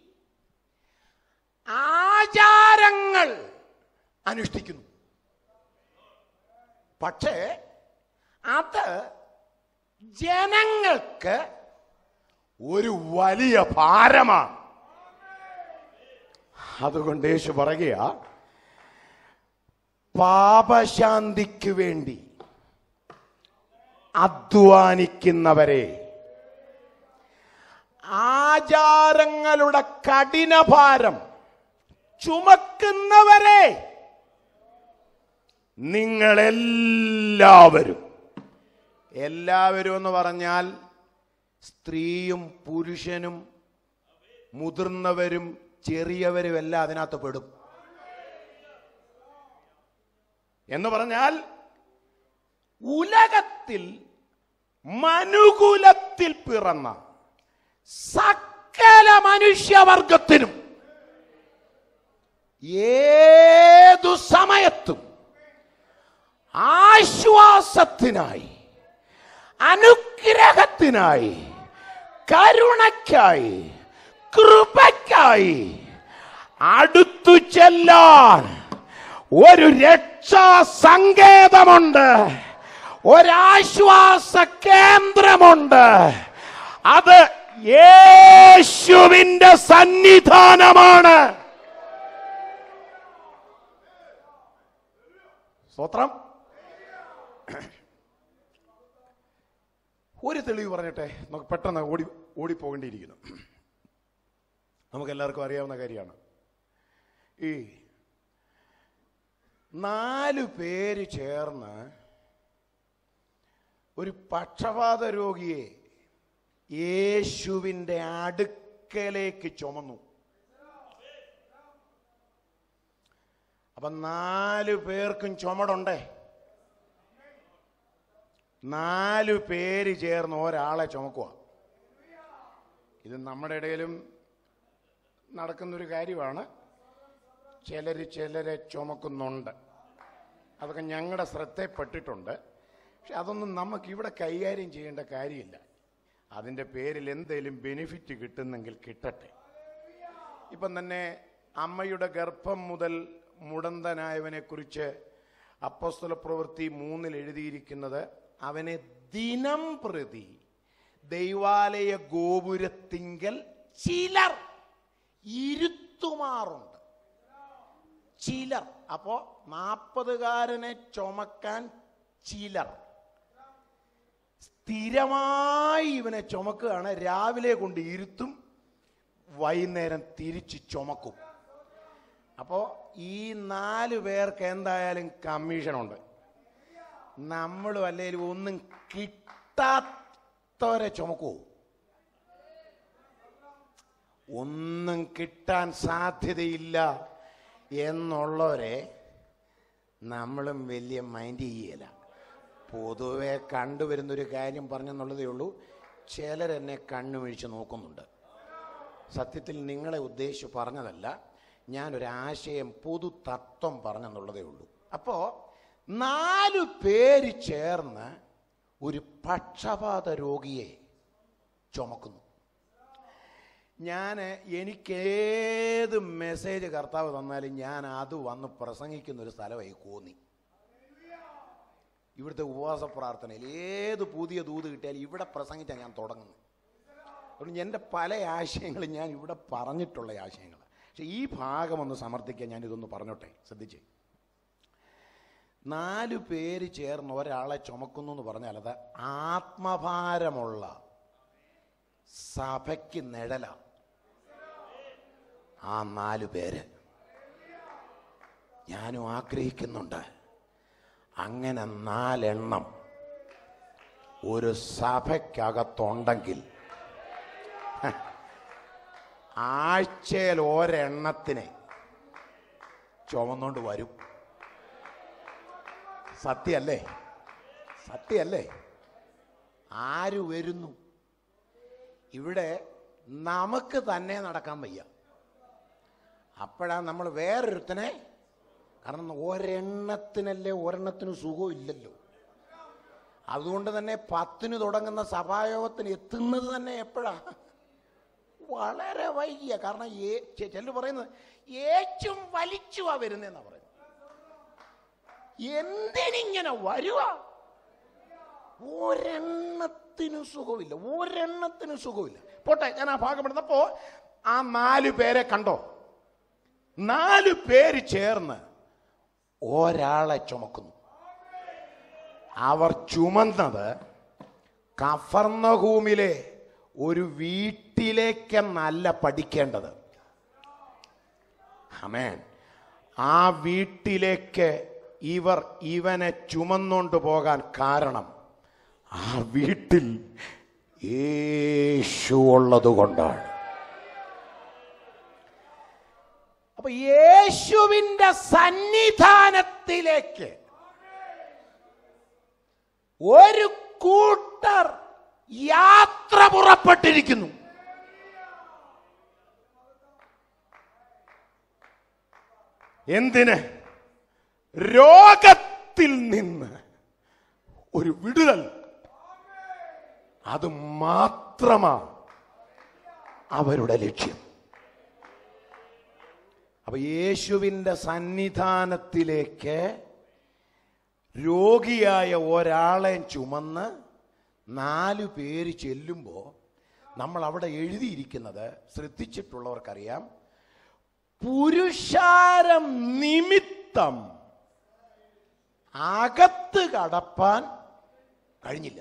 ആചാരങ്ങൾ അനുഷ്ഠിക്കുന്നു പക്ഷേ അത് ജനങ്ങൾക്ക് ഒരു വലിയ ഭാരമാണ് അതുകൊണ്ട് യേശു പറയുക പാപശാന്തിക്ക് വേണ്ടി അധ്വാനിക്കുന്നവരെ ആചാരങ്ങളുടെ കഠിനഭാരം ചുമക്കുന്നവരെ നിങ്ങളെല്ലാവരും എല്ലാവരും എന്ന് പറഞ്ഞാൽ സ്ത്രീയും പുരുഷനും മുതിർന്നവരും ചെറിയവരും എല്ലാം അതിനകത്ത് പെടും എന്ന് പറഞ്ഞാൽ ഉലകത്തിൽ മനുകുലത്തിൽ പിറന്ന സകല മനുഷ്യവർഗത്തിനും ഏതു സമയത്തും ആശ്വാസത്തിനായി അനുഗ്രഹത്തിനായി കരുണയ്ക്കായി കൃപയ്ക്കായി അടുത്തു ചെല്ലാൻ ഒരു രക്ഷാ സങ്കേതമുണ്ട് ഒരാശ്വാസ കേന്ദ്രമുണ്ട് അത് യേശുവിന്റെ സന്നിധാനമാണ് സ്വത്രം ഒരു തെളിവ് പറഞ്ഞിട്ടെ നമുക്ക് പെട്ടെന്ന് ഓടി ഓടിപ്പോകേണ്ടിയിരിക്കുന്നു നമുക്ക് എല്ലാവർക്കും അറിയാവുന്ന കാര്യമാണ് ഈ നാല് പേര് ചേർന്ന് ഒരു പക്ഷപാത രോഗിയെ യേശുവിൻ്റെ അടുക്കലേക്ക് ചുമന്നു അപ്പൊ നാല് പേർക്കും ചുമടുണ്ടേ നാല് പേര് ചേർന്ന് ഒരാളെ ചുമക്കുക ഇത് നമ്മുടെ ഇടയിലും നടക്കുന്നൊരു കാര്യമാണ് ചിലർ ചിലരെ ചുമക്കുന്നുണ്ട് അതൊക്കെ ഞങ്ങളുടെ ശ്രദ്ധയിൽപ്പെട്ടിട്ടുണ്ട് പക്ഷെ അതൊന്നും നമുക്ക് ഇവിടെ കൈകാര്യം ചെയ്യേണ്ട കാര്യമില്ല അതിൻ്റെ പേരിൽ എന്തെങ്കിലും ബെനിഫിറ്റ് കിട്ടുന്നെങ്കിൽ കിട്ടട്ടെ ഇപ്പം തന്നെ അമ്മയുടെ ഗർഭം മുതൽ മുടന്തനായവനെ കുറിച്ച് അപ്പസ്തല പ്രവൃത്തി മൂന്നിൽ എഴുതിയിരിക്കുന്നത് അവനെ ദിനം പ്രതി ദൈവാലയ ഗോപുരത്തിങ്കൽ ചിലർ ഇരുത്തുമാറുണ്ട് ചിലർ അപ്പോ നാൽപ്പതുകാരനെ ചുമക്കാൻ ചിലർ സ്ഥിരമായി ഇവനെ ചുമക്കുകയാണ് രാവിലെ കൊണ്ട് ഇരുത്തും വൈകുന്നേരം തിരിച്ച് ചുമക്കും അപ്പോൾ ഈ നാല് പേർക്ക് എന്തായാലും കമ്മീഷനുണ്ട് നമ്മളും അല്ലെങ്കിലും ഒന്നും കിട്ടാത്തവരെ ചുമക്കൂ ഒന്നും കിട്ടാൻ സാധ്യതയില്ല എന്നുള്ളവരെ നമ്മളും വലിയ മൈൻഡ് ചെയ്യല പൊതുവെ കണ്ടുവരുന്നൊരു കാര്യം പറഞ്ഞെന്നുള്ളതേ ഉള്ളൂ ചിലരെന്നെ കണ്ണുമിഴിച്ച് നോക്കുന്നുണ്ട് സത്യത്തിൽ നിങ്ങളെ ഉദ്ദേശിച്ച് പറഞ്ഞതല്ല ഞാനൊരാശയം പൊതു തത്വം പറഞ്ഞെന്നുള്ളതേ ഉള്ളൂ അപ്പോൾ നാലു പേര് ചേർന്ന് ഒരു പക്ഷപാത രോഗിയെ ചുമക്കുന്നു ഞാൻ എനിക്ക് ഏത് മെസ്സേജ് കർത്താവ് തന്നാലും ഞാൻ അത് വന്ന് പ്രസംഗിക്കുന്ന ഒരു സ്ഥലമായി കോന്നി ഇവിടുത്തെ ഉപവാസ പ്രാർത്ഥനയിൽ ഏത് പുതിയ ദൂത് കിട്ടിയാലും ഇവിടെ പ്രസംഗിച്ചാണ് ഞാൻ തുടങ്ങുന്നത് അതുകൊണ്ട് എൻ്റെ പല ആശയങ്ങളും ഞാൻ ഇവിടെ പറഞ്ഞിട്ടുള്ള ആശയങ്ങൾ പക്ഷെ ഈ ഭാഗം ഒന്ന് സമർത്ഥിക്കാൻ ഞാൻ ഇതൊന്ന് പറഞ്ഞോട്ടെ ശ്രദ്ധിച്ച് നാലു പേര് ചേർന്ന് ഒരാളെ ചുമക്കുന്നു എന്ന് പറഞ്ഞാൽ അത് ആത്മഭാരമുള്ള സഭയ്ക്ക് നിഴല ആ നാലു പേര് ഞാനും ആഗ്രഹിക്കുന്നുണ്ട് അങ്ങനെ നാലെണ്ണം ഒരു സഭയ്ക്കകത്തുണ്ടെങ്കിൽ ഹ, ആഴ്ചയിൽ ഒരെണ്ണത്തിനെ ചുമന്നുകൊണ്ട് വരും സത്യല്ലേ സത്യല്ലേ ആര് വരുന്നു ഇവിടെ നമുക്ക് തന്നെ നടക്കാൻ വയ്യ അപ്പോഴാണ് നമ്മൾ വേറൊരുത്തനെ കാരണം ഒരെണ്ണത്തിനല്ലേ ഒരെണ്ണത്തിന് സുഖം ഇല്ലല്ലോ അതുകൊണ്ട് തന്നെ പത്തിന് തുടങ്ങുന്ന സഭായോഗത്തിന് എത്തുന്നത് തന്നെ എപ്പോഴാ വളരെ വൈകിയ കാരണം ചെല്ലു പറയുന്നത് ഏച്ചും വലിച്ചുവാ വരുന്നതെന്നാ പറയുന്നത് എന്തിനിങ്ങനെ വരുക ഒരെണ്ണത്തിനും സുഖമില്ല ഒരെണ്ണത്തിനും സുഖമില്ല പോട്ടെ ഞാൻ ആ ഭാഗം എടുത്തപ്പോ ആ നാല് പേരെ കണ്ടോ നാല് പേര് ചേർന്ന് ഒരാളെ ചുമക്കുന്നു അവർ ചുമന്നത് കഫർണഹൂമിലെ ഒരു വീട്ടിലേക്കെന്നല്ല പഠിക്കേണ്ടത് അമേൻ ആ വീട്ടിലേക്ക് ഇവർ ഇവനെ ചുമന്നുകൊണ്ട് പോകാൻ കാരണം ആ വീട്ടിൽ യേശു ഉള്ളത് കൊണ്ടാണ് അപ്പൊ യേശുവിന്റെ സന്നിധാനത്തിലേക്ക് ഒരു കൂട്ടർ യാത്ര പുറപ്പെട്ടിരിക്കുന്നു എന്തിന് രോഗത്തിൽ നിന്ന് ഒരു വിടുതൽ അത് മാത്രമാണ് അവരുടെ ലക്ഷ്യം അപ്പൊ യേശുവിന്റെ സന്നിധാനത്തിലേക്ക് രോഗിയായ ഒരാളെ ചുമന്ന് നാലു പേര് ചെല്ലുമ്പോൾ നമ്മൾ അവിടെ എഴുതിയിരിക്കുന്നത് ശ്രദ്ധിച്ചിട്ടുള്ളവർക്കറിയാം പുരുഷാരം നിമിത്തം അകത്ത് കടപ്പാൻ കഴിഞ്ഞില്ല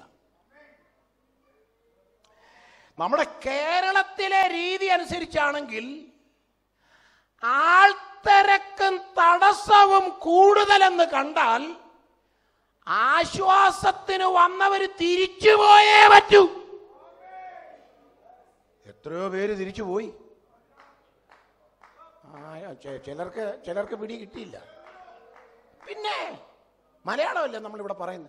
നമ്മുടെ കേരളത്തിലെ രീതി അനുസരിച്ചാണെങ്കിൽ ആൾത്തിരക്കും തടസ്സവും കൂടുതലെന്ന് കണ്ടാൽ ആശ്വാസത്തിന് വന്നവര് തിരിച്ചുപോയേ പറ്റൂ എത്രയോ പേര് തിരിച്ചുപോയി ആ, ചെ- ചിലർക്ക് ചിലർക്ക് പിടി കിട്ടിയില്ല പിന്നെ മലയാളമല്ലേ നമ്മളിവിടെ പറയുന്നത്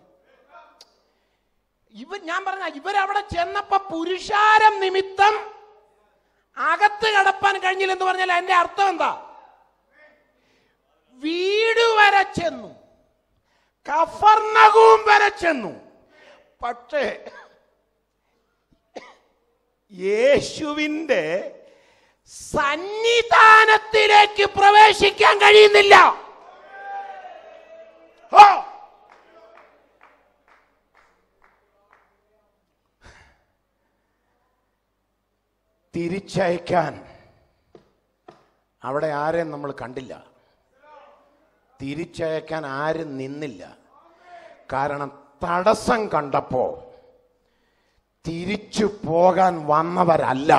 ഇവ ഞാൻ പറഞ്ഞ ഇവരവിടെ ചെന്നപ്പോ പുരുഷാരം നിമിത്തം അകത്ത് കടപ്പാൻ കഴിഞ്ഞില്ലെന്ന് പറഞ്ഞാൽ അതിന്റെ അർത്ഥം എന്താ വീട് വരെ ചെന്നു കഫർണകവും വരെ ചെന്നു പക്ഷേ യേശുവിന്റെ സന്നിധാനത്തിലേക്ക് പ്രവേശിക്കാൻ കഴിയുന്നില്ല ഹോ! തിരിച്ചയക്കാൻ അവിടെ ആരെയും നമ്മൾ കണ്ടില്ല തിരിച്ചയക്കാൻ ആരും നിന്നില്ല കാരണം തടസ്സം കണ്ടപ്പോ തിരിച്ചു പോകാൻ വന്നവരല്ല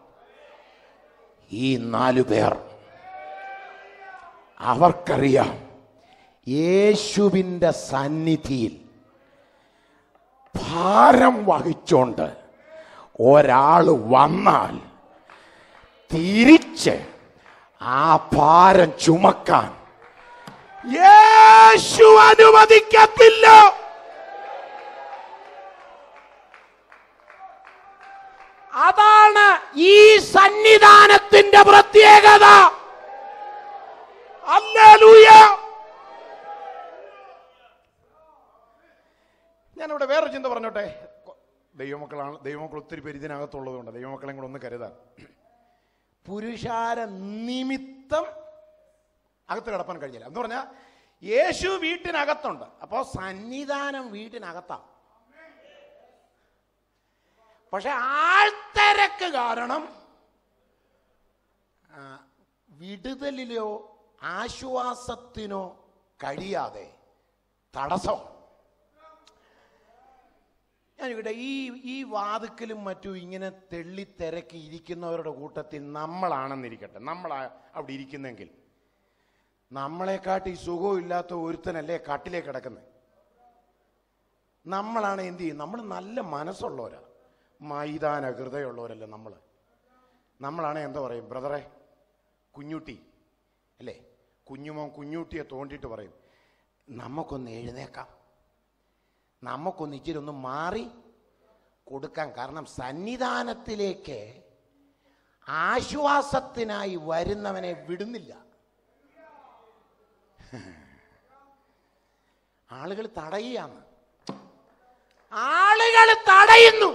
ഈ നാലു പേർ അവർക്കറിയാം യേശുവിൻ്റെ സന്നിധിയിൽ ഭാരം വഹിച്ചോണ്ട് ഒരാൾ വന്നാൽ തിരിച്ച് ആ ഭാരം ചുമക്കാൻ യേശു അനുവദിക്കത്തില്ല അതാണ് ഈ സന്നിധാനത്തിന്റെ പ്രത്യേകത ഹല്ലേലൂയ ഞാനിവിടെ വേറൊരു ചിന്ത പറഞ്ഞോട്ടെ ദൈവമക്കളാണ് ദൈവമക്കൾ ഒത്തിരി പേര് ഇതിനകത്തുള്ളത് കൊണ്ട് ദൈവമക്കളെ കൂടെ ഒന്ന് കരുതാൻ പുരുഷാര നിമിത്തം അകത്ത് കിടപ്പാൻ കഴിഞ്ഞില്ല എന്ന് പറഞ്ഞാൽ യേശു വീട്ടിനകത്തുണ്ട് അപ്പോൾ സന്നിധാനം വീട്ടിനകത്താണ് പക്ഷെ ആൾത്തിരക്ക് കാരണം ആ, വിടുതലിലോ ആശ്വാസത്തിനോ കഴിയാതെ തടസ്സമാണ് ഞാനിവിടെ ഈ ഈ വാതുക്കലും മറ്റും ഇങ്ങനെ തെള്ളി തിരക്കി ഇരിക്കുന്നവരുടെ കൂട്ടത്തിൽ നമ്മളാണെന്നിരിക്കട്ടെ നമ്മളാ അവിടെ ഇരിക്കുന്നെങ്കിൽ നമ്മളെക്കാട്ടി സുഖമില്ലാത്ത ഒരുത്തനല്ലേ കട്ടിലേക്ക് കിടക്കുന്നത് നമ്മളാണ് എന്ത് ചെയ്യും നമ്മൾ നല്ല മനസ്സുള്ളവരാ മൈതാന ഹൃദയമുള്ളവരല്ലേ നമ്മൾ നമ്മളാണ് എന്താ പറയും ബ്രദറെ കുഞ്ഞുട്ടി അല്ലേ കുഞ്ഞുമോൻ കുഞ്ഞുട്ടിയെ തോണ്ടിയിട്ട് പറയും നമുക്കൊന്ന് എഴുന്നേക്കാം നമുക്കൊന്ന് ഇച്ചിരി ഒന്ന് മാറി കൊടുക്കാം കാരണം സന്നിധാനത്തിലേക്ക് ആശ്വാസത്തിനായി വരുന്നവനെ വിടുന്നില്ല ആളുകൾ തടയുകയാണ് ആളുകൾ തടയുന്നു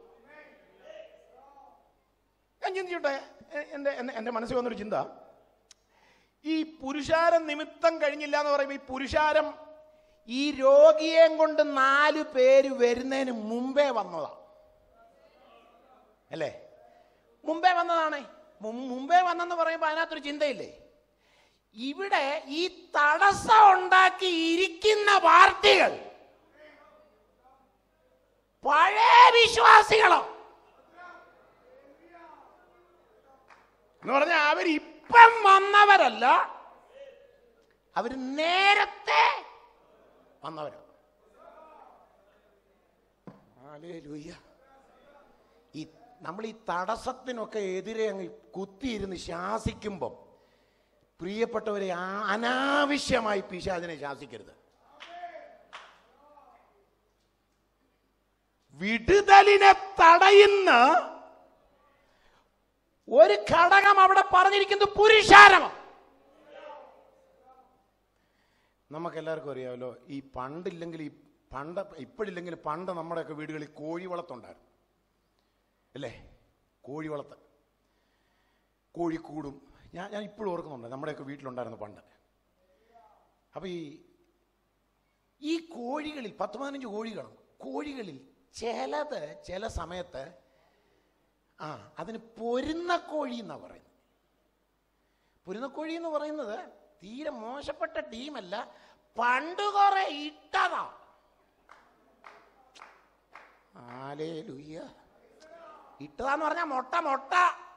ഞാൻ ചിന്തിച്ചോട്ടെ എ- എൻ്റെ എൻ്റെ എൻ്റെ മനസ്സിൽ വന്നൊരു ചിന്ത ഈ പുരുഷാരം നിമിത്തം കഴിഞ്ഞില്ല എന്ന് പറയുമ്പോൾ ഈ പുരുഷാരം ഈ രോഗിയെയും കൊണ്ട് നാല് പേര് വരുന്നതിന് മുമ്പേ വന്നതാ അല്ലേ മുമ്പേ വന്നതാണേ മു- മുമ്പേ വന്നെന്ന് പറയുമ്പോൾ അതിനകത്തൊരു ചിന്തയില്ലേ ഇവിടെ ഈ തടസ്സം ഉണ്ടാക്കി ഇരിക്കുന്ന പാർട്ടികൾ പഴയ വിശ്വാസികളോ എന്ന് പറഞ്ഞാൽ അവർ ഇപ്പം വന്നവരല്ല അവർ നേരത്തെ വന്നവരാ ഹല്ലേലൂയ. ഈ നമ്മൾ ഈ തടസ്സത്തിനൊക്കെ എതിരെ അങ്ങ് കുത്തിയിരുന്ന് ശാസിക്കുമ്പം പ്രിയപ്പെട്ടവരെ ആ- അനാവശ്യമായി പിശാചിനെ ശാസിക്കരുത് വിടുതലിനെ തടയുന്ന ഒരു ഘടകം അവിടെ പറഞ്ഞിരിക്കുന്നത് പുരുഷാരമം നമുക്കെല്ലാവർക്കും അറിയാമല്ലോ ഈ പണ്ടില്ലെങ്കിൽ ഈ പണ്ട് ഇപ്പോഴില്ലെങ്കിൽ പണ്ട് നമ്മുടെയൊക്കെ വീടുകളിൽ കോഴി വളർത്തുണ്ടായിരുന്നു അല്ലേ കോഴി വളർത്ത് കോഴിക്കൂടും ഞാൻ ഞാൻ ഇപ്പോഴും ഓർക്കുന്നുണ്ട് നമ്മുടെയൊക്കെ വീട്ടിലുണ്ടായിരുന്നു പണ്ട് അപ്പോൾ ഈ ഈ കോഴികളിൽ പത്ത് പതിനഞ്ച് കോഴികളും കോഴികളിൽ ചിലത് ചില സമയത്ത് ആ അതിന് പൊരുന്ന കോഴി എന്നാണ് പറയുന്നത് പൊരുന്ന കോഴി എന്ന് പറയുന്നത് തീരെ മോശപ്പെട്ട ടീമല്ല പണ്ട് കുറെ ഇട്ടതാ ആലേ ലുയ്യ ഇട്ടതാന്ന് പറഞ്ഞാൽ മുട്ട മുട്ട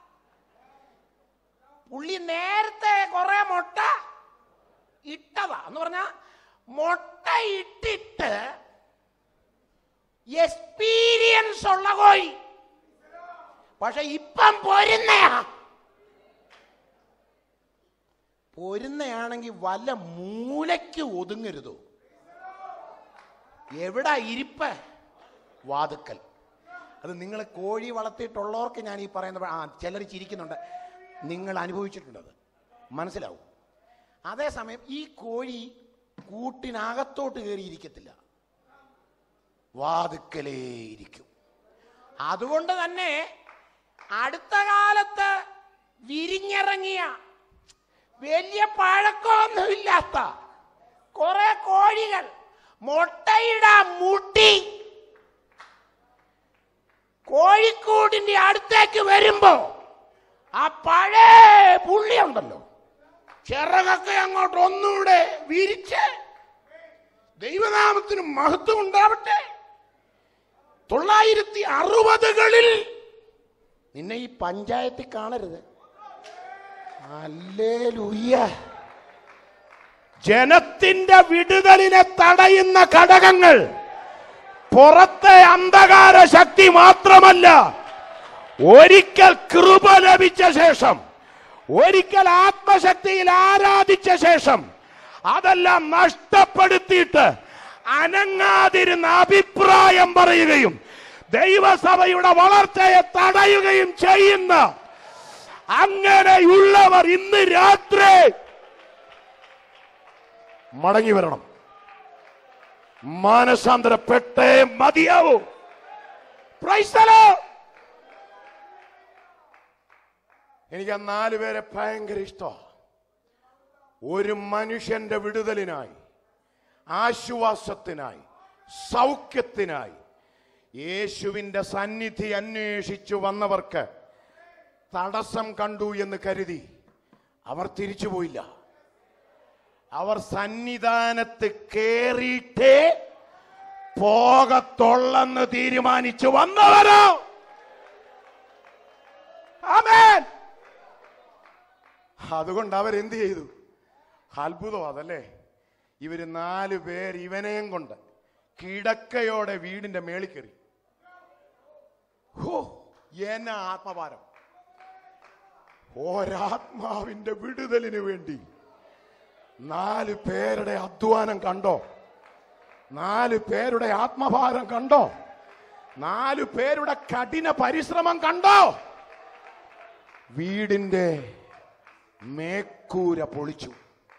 പുള്ളി നേരത്തെ കുറെ മുട്ട ഇട്ടതാ എന്ന് പറഞ്ഞാ മുട്ട ഇട്ടിട്ട് എക്സ്പീരിയൻസ് ഉള്ള കോഴി പക്ഷെ ഇപ്പം പൊരുന്നയാ പൊരുന്നയാണെങ്കിൽ വല്ല മൂലയ്ക്ക് ഒതുങ്ങരുതോ എവിടാ ഇരിപ്പ് വാതുക്കൽ അത് നിങ്ങൾ കോഴി വളർത്തിയിട്ടുള്ളവർക്ക് ഞാൻ ഈ പറയുന്ന ആ ചിലർ ചിരിക്കുന്നുണ്ട് നിങ്ങൾ അനുഭവിച്ചിട്ടുണ്ടത് മനസ്സിലാവും അതേസമയം ഈ കോഴി കൂട്ടിനകത്തോട്ട് കയറിയിരിക്കത്തില്ല വാതുക്കലേ ഇരിക്കും അതുകൊണ്ട് തന്നെ അടുത്ത കാലത്ത് വിരിഞ്ഞിറങ്ങിയ വലിയ പഴക്കമൊന്നുമില്ലാത്ത കുറെ കോഴികൾ മുട്ടയിടാൻ മുട്ടി കോഴിക്കൂടിന്റെ അടുത്തേക്ക് വരുമ്പോ ആ പഴയ പുള്ളി ഉണ്ടല്ലോ ചിറകൊക്കെ അങ്ങോട്ട് ഒന്നുകൂടെ വിരിച്ച് ദൈവനാമത്തിന് മഹത്വം ഉണ്ടാവട്ടെ തൊള്ളായിരത്തി അറുപതുകളിൽ നിന്നെ ഈ പഞ്ചായത്തിൽ കാണരുത് അല്ലേലൂയ്യ ജനത്തിന്റെ വിടുതലിനെ തടയുന്ന ഘടകങ്ങൾ പുറത്തെ അന്ധകാര ശക്തി മാത്രമല്ല ഒരിക്കൽ കൃപ ലഭിച്ച ശേഷം ഒരിക്കൽ ആത്മശക്തിയിൽ ആരാധിച്ച ശേഷം അതെല്ലാം നഷ്ടപ്പെടുത്തിയിട്ട് അനങ്ങാതിരുന്ന അഭിപ്രായം പറയുകയും ദൈവസഭയുടെ വളർച്ചയെ തടയുകയും ചെയ്യുന്ന അങ്ങനെയുള്ളവർ ഇന്ന് രാത്രി മടങ്ങി വരണം മാനസാന്തരപ്പെട്ടേ മതിയാവൂ Praise the Lord. എനിക്ക് ആ നാല് പേരെ ഭയങ്കര ഇഷ്ടമാണ് ഒരു മനുഷ്യന്റെ വിടുതലിനായി ആശ്വാസത്തിനായി സൗഖ്യത്തിനായി യേശുവിന്റെ സന്നിധി അന്വേഷിച്ചു വന്നവർക്ക് തടസ്സം കണ്ടു എന്ന് കരുതി അവർ തിരിച്ചുപോയില്ല അവർ സന്നിധാനത്ത് കേറിയിട്ടേ പോകത്തുള്ളെന്ന് തീരുമാനിച്ചു വന്നവരോ ആമേൻ അതുകൊണ്ട് അവരെന്ത് ചെയ്തു അത്ഭുതം അതല്ലേ ഇവര് നാല് പേർ ഇവനെയും കൊണ്ട് കിടക്കയോടെ വീടിന്റെ മേളിൽ കയറി ഹോ എന്നാ ആത്മഭാരം ഒരാത്മാവിന്റെ വിടുതലിന് വേണ്ടി നാല് പേരുടെ അധ്വാനം കണ്ടോ നാല് പേരുടെ ആത്മഭാരം കണ്ടോ നാല് പേരുടെ കഠിന പരിശ്രമം കണ്ടോ വീടിന്റെ മേക്കൂര പൊളിച്ചു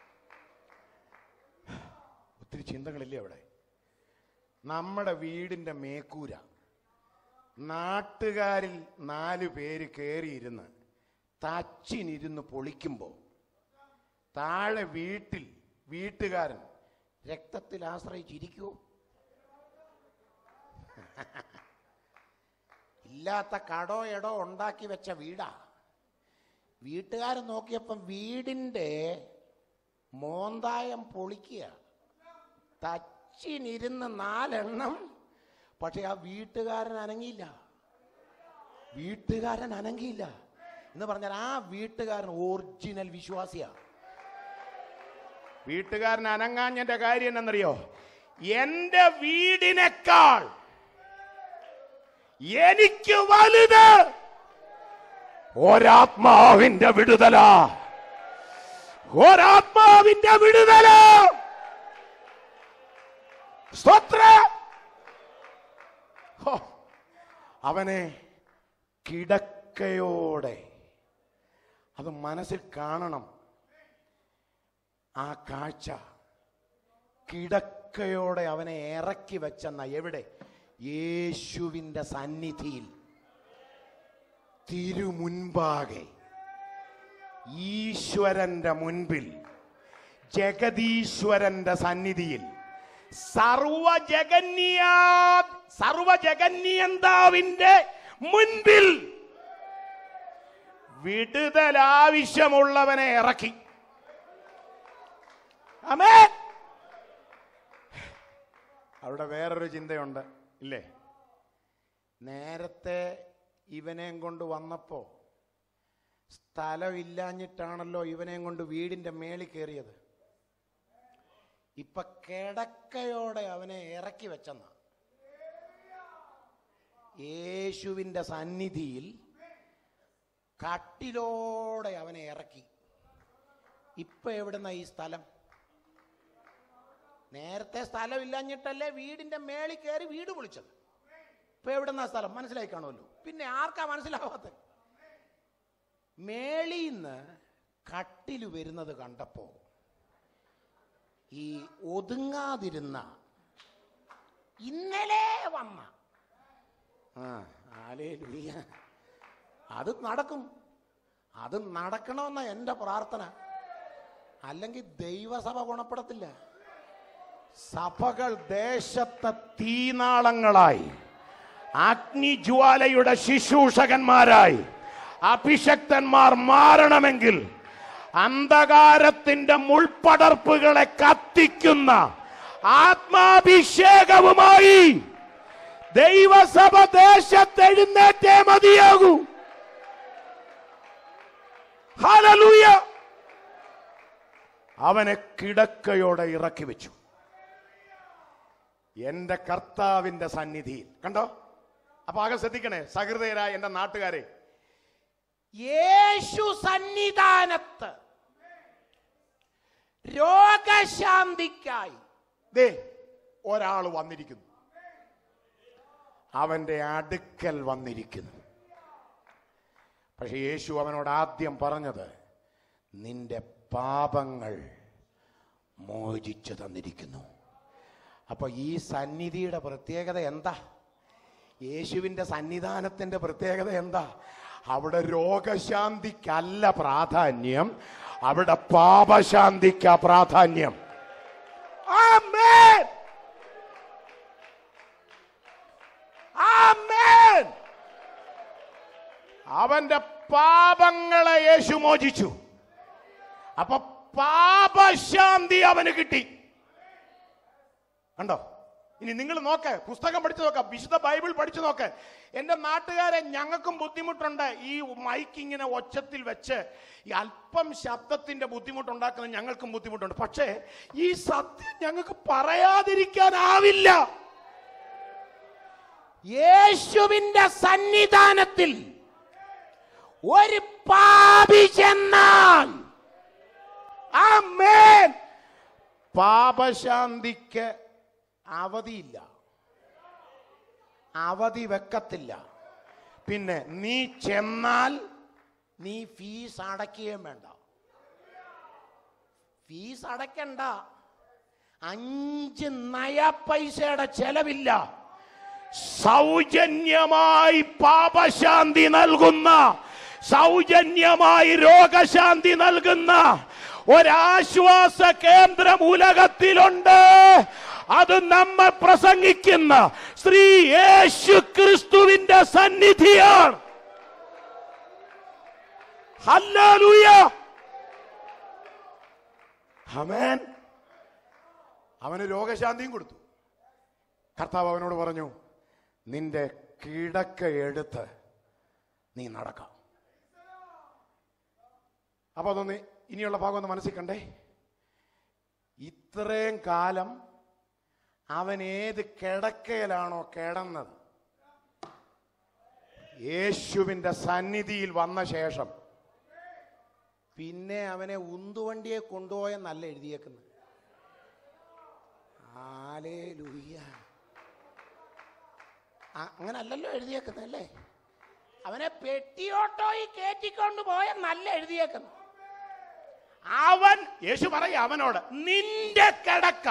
ഒത്തിരി ചിന്തകളില്ലേ അവിടെ നമ്മുടെ വീടിന്റെ മേക്കൂര നാട്ടുകാരിൽ നാല് പേര് കയറിയിരുന്ന് തച്ചിനിരുന്ന് പൊളിക്കുമ്പോൾ താഴെ വീട്ടിൽ വീട്ടുകാരൻ രക്തത്തിൽ ആശ്രയിച്ചിരിക്കുവോ ഇല്ലാത്ത കടോ എടോ ഉണ്ടാക്കി വെച്ച വീടാ വീട്ടുകാരൻ നോക്കിയപ്പം വീടിന്റെ മോന്തായം പൊളിക്കുക തച്ചിനിരുന്ന് നാലെണ്ണം പക്ഷെ ആ വീട്ടുകാരൻ അനങ്ങിയില്ല വീട്ടുകാരൻ അനങ്ങിയില്ല എന്ന് പറഞ്ഞാൽ ആ വീട്ടുകാരൻ ഒറിജിനൽ വിശ്വാസിയാ വീട്ടുകാരൻ അനങ്ങാഞ്ഞന്റെ കാര്യം എന്നറിയോ എന്റെ വീടിനേക്കാൾ എനിക്ക് വലുത് ഒരാത്മാവിന്റെ വിടുതല ഒരാത്മാവിന്റെ വിടുതല സ്തോത്ര ഹോ, അവനെ കിടക്കയോടെ അത് മനസ്സിൽ കാണണം ആ കാഴ്ച കിടക്കയോടെ അവനെ ഇറക്കി വെച്ചെന്ന എവിടെ യേശുവിന്റെ സന്നിധിയിൽ തിരുമുൻപാകെ ഈശ്വരന്റെ മുൻപിൽ ജഗതീശ്വരന്റെ സന്നിധിയിൽ സർവജഗന്യ സർവജഗന്യന്താവിന്റെ മുൻപിൽ വിടുതൽ ആവശ്യമുള്ളവനെ ഇറക്കി ആമേൻ അവിടെ വേറൊരു ചിന്തയുണ്ട് ഇല്ലേ നേരത്തെ ഇവനെയും കൊണ്ട് വന്നപ്പോ സ്ഥലമില്ലാഞ്ഞിട്ടാണല്ലോ ഇവനെയും കൊണ്ട് വീടിന്റെ മേളിൽ കയറിയത് ഇപ്പൊ കിടക്കയോടെ അവനെ ഇറക്കി വെച്ചെന്ന യേശുവിന്റെ സന്നിധിയിൽ കട്ടിലോടെ അവനെ ഇറക്കി ഇപ്പൊ എവിടുന്ന ഈ സ്ഥലം നേരത്തെ സ്ഥലമില്ലാഞ്ഞിട്ടല്ലേ വീടിന്റെ മേളിൽ കയറി വീട് പൊളിച്ചത് ഇപ്പൊ എവിടുന്ന സ്ഥലം മനസ്സിലായി കാണുമല്ലോ പിന്നെ ആർക്കാ മനസ്സിലാവാത്ത മേളിന്ന് കട്ടില് വരുന്നത് കണ്ടപ്പോ ഈ ഒതുങ്ങാതിരുന്ന ഇന്നലെ വന്ന ആ ഹല്ലേലൂയ. അത് നടക്കും അത് നടക്കണമെന്ന എൻ്റെ പ്രാർത്ഥന അല്ലെങ്കിൽ ദൈവസഭ ഗുണപ്പെടത്തില്ല സഭകൾ ദേശത്തെ തീനാളങ്ങളായി അഗ്നിജ്വാലയുടെ ശുശ്രൂഷകന്മാരായി അഭിഷക്തന്മാർ മാറണമെങ്കിൽ അന്ധകാരത്തിന്റെ മുൾപടർപ്പുകളെ കത്തിക്കുന്ന ആത്മാഭിഷേകവുമായി ദൈവസഭ ദേശത്തെഴുന്നേറ്റേ മതിയാകൂ ഹല്ലേലൂയ അവനെ കിടക്കയോടെ ഇറക്കി വെച്ചു എന്റെ കർത്താവിന്റെ സന്നിധിയിൽ കണ്ടോ അപ്പൊ ആകെ ശ്രദ്ധിക്കണേ സഹൃദയരായ എന്റെ നാട്ടുകാരെ യേശു സന്നിധാനത്ത് രോഗശാന്തിക്കായി ദേ ഒരാൾ വന്നിരിക്കുന്നു അവന്റെ അടുക്കൽ വന്നിരിക്കുന്നു പക്ഷെ യേശു അവനോട് ആദ്യം പറഞ്ഞത് നിന്റെ പാപങ്ങൾ മോചിച്ചു തന്നിരിക്കുന്നു അപ്പൊ ഈ സന്നിധിയുടെ പ്രത്യേകത എന്താ യേശുവിന്റെ സന്നിധാനത്തിന്റെ പ്രത്യേകത എന്താ അവിടെ രോഗശാന്തിക്കല്ല പ്രാധാന്യം അവിടെ പാപശാന്തിക്ക പ്രാധാന്യം ആമേൻ ആമേൻ അവന്റെ പാപങ്ങളെ യേശു മോചിച്ചു അപ്പൊ പാപശാന്തി അവന് കിട്ടി കണ്ടോ ഇനി നിങ്ങൾ നോക്ക് പുസ്തകം പഠിച്ചു നോക്കാം വിശുദ്ധ ബൈബിൾ പഠിച്ചു നോക്ക് എന്റെ നാട്ടുകാരെ ഞങ്ങൾക്കും ബുദ്ധിമുട്ടുണ്ട് ഈ മൈക്ക് ഇങ്ങനെ ഒച്ചത്തിൽ വെച്ച് ഈ അല്പം ശബ്ദത്തിന്റെ ബുദ്ധിമുട്ടുണ്ടാക്കുന്ന ഞങ്ങൾക്കും ബുദ്ധിമുട്ടുണ്ട് പക്ഷേ ഈ സത്യം ഞങ്ങൾക്ക് പറയാതിരിക്കാനാവില്ല യേശുവിന്റെ സന്നിധാനത്തിൽ ഒരു പാപി ചെന്നാൽ ആമേൻ പാപശാന്തിക്ക് അവധിയില്ല അവധി വെക്കത്തില്ല പിന്നെ നീ ചെന്നാൽ നീ ഫീസ് അടയ്ക്കുകയും വേണ്ട ഫീസ് അടയ്ക്കണ്ട അഞ്ച് നയ പൈസയുടെ ചെലവില്ല സൗജന്യമായി പാപശാന്തി നൽകുന്ന സൗജന്യമായി രോഗശാന്തി നൽകുന്ന ഒരാശ്വാസ കേന്ദ്രം ഉലകത്തിലുണ്ട് അത് നമ്മെ പ്രസംഗിക്കുന്ന ശ്രീ യേശു ക്രിസ്തുവിന്റെ സന്നിധിയാണ് ഹല്ലേലൂയ ആമേൻ അവന് രോഗശാന്തിയും കൊടുത്തു കർത്താവ് അവനോട് പറഞ്ഞു നിന്റെ കിടക്ക എടുത്ത് നീ നടക്കാം അപ്പൊ അതൊന്ന് ഇനിയുള്ള ഭാഗം ഒന്ന് മനസ്സിൽ കണ്ടേ ഇത്രയും കാലം അവൻ ഏത് കിടക്കയിലാണോ കിടന്നത് യേശുവിന്റെ സന്നിധിയിൽ വന്ന ശേഷം പിന്നെ അവനെ ഉന്തുവണ്ടിയെ കൊണ്ടുപോയെന്നല്ല എഴുതിയേക്കുന്നത് ആലേലൂയ്യ അങ്ങനെ അല്ലല്ലോ എഴുതിയേക്കുന്നത് അല്ലേ അവനെ പെട്ടിയോട്ടോയിൽ കയറ്റിക്കൊണ്ട് പോയ നല്ല എഴുതിയേക്കുന്നു അവൻ യേശു പറയ അവനോട് നിന്റെ കിടക്ക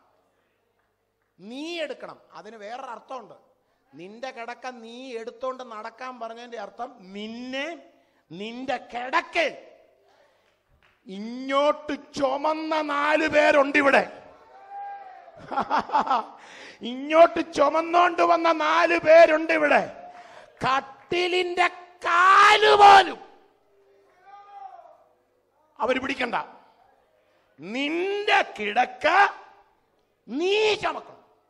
നീ എടുക്കണം അതിന് വേറൊരു അർത്ഥമുണ്ട് നിന്റെ കിടക്ക നീ എടുത്തോണ്ട് നടക്കാൻ പറഞ്ഞതിന്റെ അർത്ഥം നിന്നെ നിന്റെ കിടക്ക ഇങ്ങോട്ട് ചുമന്ന നാല് പേരുണ്ട് ഇവിടെ ഇങ്ങോട്ട് ചുമന്നോണ്ട് വന്ന നാല് പേരുണ്ട് ഇവിടെ കട്ടിലിന്റെ കാല് പോലും അവര് പിടിക്കണ്ട നിന്റെ കിടക്ക നീ ചമക്കണം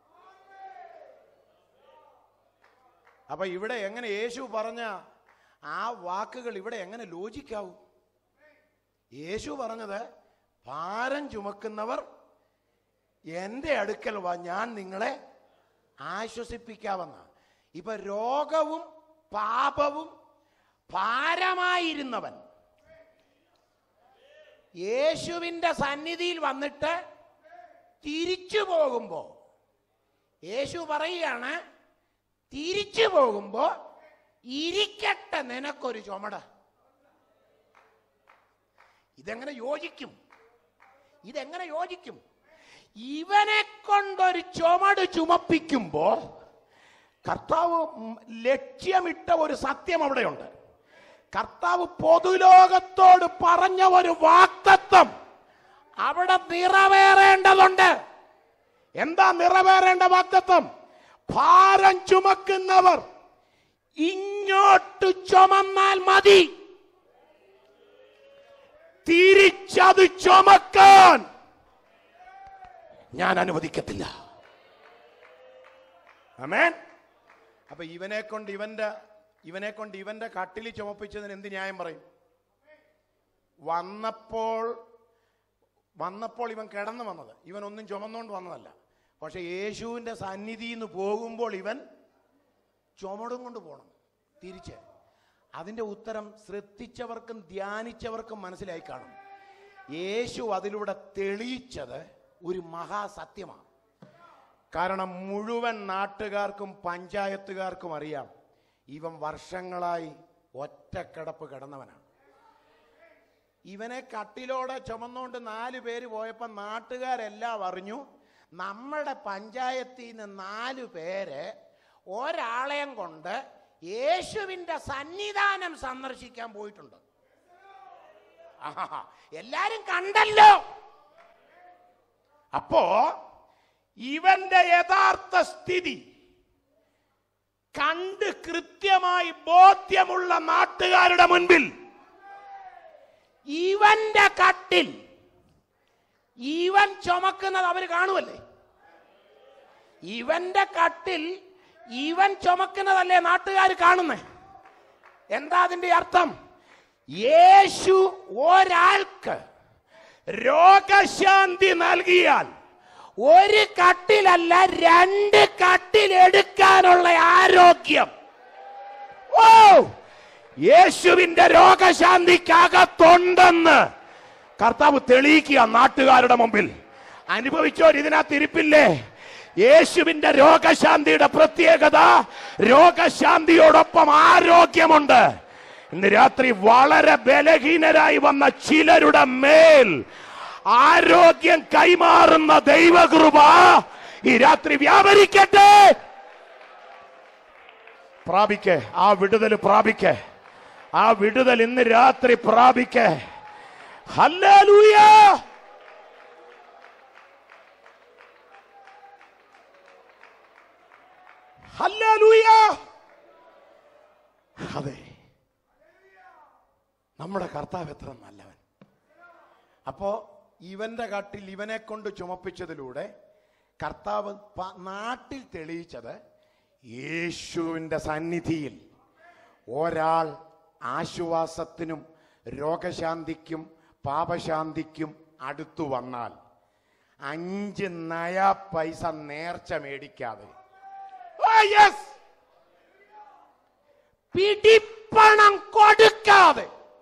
അപ്പൊ ഇവിടെ എങ്ങനെ യേശു പറഞ്ഞ ആ വാക്കുകൾ ഇവിടെ എങ്ങനെ ലോചിക്കാവൂ യേശു പറഞ്ഞത് ഭാരം ചുമക്കുന്നവർ എന്റെ അടുക്കൽ വാ ഞാൻ നിങ്ങളെ ആശ്വസിപ്പിക്കാമെന്ന ഇപ്പൊ രോഗവും പാപവും ഭാരമായിരുന്നവൻ യേശുവിന്റെ സന്നിധിയിൽ വന്നിട്ട് തിരിച്ചു പോകുമ്പോ യേശു പറയുകയാണ് തിരിച്ചു പോകുമ്പോ ഇരിക്കട്ടെ നിനക്കൊരു ചുമട് ഇതെങ്ങനെ യോജിക്കും ഇതെങ്ങനെ യോജിക്കും ഇവനെ കൊണ്ടൊരു ചുമട് ചുമപ്പിക്കുമ്പോ കർത്താവ് ഉം ലക്ഷ്യമിട്ട ഒരു സത്യം അവിടെയുണ്ട് കർത്താവ് പൊതുലോകത്തോട് പറഞ്ഞ ഒരു വാക്തത്വം അവിടെ നിറവേറേണ്ടതുണ്ട് എന്താ നിറവേറേണ്ട വാക്തത്വം ഭാരം ചുമക്കുന്നവർ ഇങ്ങോട്ട് ചുമന്നാൽ മതി തിരിച്ചത് ചുമക്കാൻ ഞാൻ അനുവദിക്കത്തില്ല അമേൻ അപ്പൊ ഇവനെ കൊണ്ട് ഇവന്റെ ഇവനെ കൊണ്ട് ഇവന്റെ കട്ടിലി ചുമപ്പിച്ചതിന് എന്ത് ന്യായം പറയും വന്നപ്പോൾ വന്നപ്പോൾ ഇവൻ കിടന്നു വന്നത് ഇവൻ ഒന്നും ചുമന്നുകൊണ്ട് വന്നതല്ല പക്ഷെ യേശുവിന്റെ സന്നിധിയിൽ നിന്ന് പോകുമ്പോൾ ഇവൻ ചുമടും കൊണ്ട് പോകണം തിരിച്ച് അതിന്റെ ഉത്തരം ശ്രദ്ധിച്ചവർക്കും ധ്യാനിച്ചവർക്കും മനസ്സിലായി കാണും യേശു അതിലൂടെ തെളിയിച്ചത് ഒരു മഹാസത്യമാണ് കാരണം മുഴുവൻ നാട്ടുകാർക്കും പഞ്ചായത്തുകാർക്കും അറിയാം ഇവൻ വർഷങ്ങളായി ഒറ്റക്കിടപ്പ് കിടന്നവനാണ് ഇവനെ കട്ടിലോടെ ചുമന്നുകൊണ്ട് നാല് പേര് പോയപ്പോൾ നാട്ടുകാരെല്ലാം അറിഞ്ഞു നമ്മുടെ പഞ്ചായത്തിൽ നിന്ന് നാല് പേര് ഒരാളെയും കൊണ്ട് യേശുവിന്റെ സന്നിധാനം സന്ദർശിക്കാൻ പോയിട്ടുണ്ട് ആഹാ, എല്ലാരും കണ്ടല്ലോ അപ്പോ ഇവന്റെ യഥാർത്ഥ സ്ഥിതി കണ്ട് കൃത്യമായി ബോധ്യമുള്ള നാട്ടുകാരുടെ മുൻപിൽ ഇവന്റെ കട്ടിൽ ഇവൻ ചുമക്കുന്നത് അവര് കാണുമല്ലേ ഇവന്റെ കട്ടിൽ ഇവൻ ചുമക്കുന്നതല്ലേ നാട്ടുകാർ കാണുന്നേ എന്താ അതിന്റെ അർത്ഥം യേശു ഒരാൾക്ക് രോഗശാന്തി നൽകിയാൽ ഒരു കട്ടിലല്ല രണ്ട് കട്ടിൽ എടുക്കാനുള്ള ആരോഗ്യം ഓ യേശുവിന്റെ രോഗശാന്തിക്കകത്തുണ്ടെന്ന് കർത്താവ് തെളിയിക്കുക നാട്ടുകാരുടെ മുമ്പിൽ അനുഭവിച്ചോർ ഇതിനകത്ത് ഇരിപ്പില്ലേ യേശുവിന്റെ രോഗശാന്തിയുടെ പ്രത്യേകത രോഗശാന്തിയോടൊപ്പം ആരോഗ്യമുണ്ട് ഇന്ന് രാത്രി വളരെ ബലഹീനരായി വന്ന ചിലരുടെ മേൽ ആരോഗ്യം കൈമാറുന്ന ദൈവകൃപ ഈ രാത്രി വ്യാപരിക്കട്ടെ പ്രാപിക്കേ ആ വിടുതൽ പ്രാപിക്കേ ആ വിടുതൽ ഇന്ന് രാത്രി പ്രാപിക്കേ ഹല്ലേലൂയ ഹല്ലേലൂയ അതെ നമ്മുടെ കർത്താവ് എത്ര നല്ലവൻ അപ്പോ ഇവന്റെ കാട്ടിൽ ഇവനെ കൊണ്ട് ചുമപ്പിച്ചതിലൂടെ കർത്താവ് പ- നാട്ടിൽ തെളിയിച്ചത് യേശുവിന്റെ സന്നിധിയിൽ ഒരാൾ ആശ്വാസത്തിനും രോഗശാന്തിക്കും പാപശാന്തിക്കും അടുത്തു വന്നാൽ അഞ്ച് നയ പൈസ നേർച്ച മേടിക്കാതെ Oh, yes! പിടിപ്പണം കൊടുക്കാതെ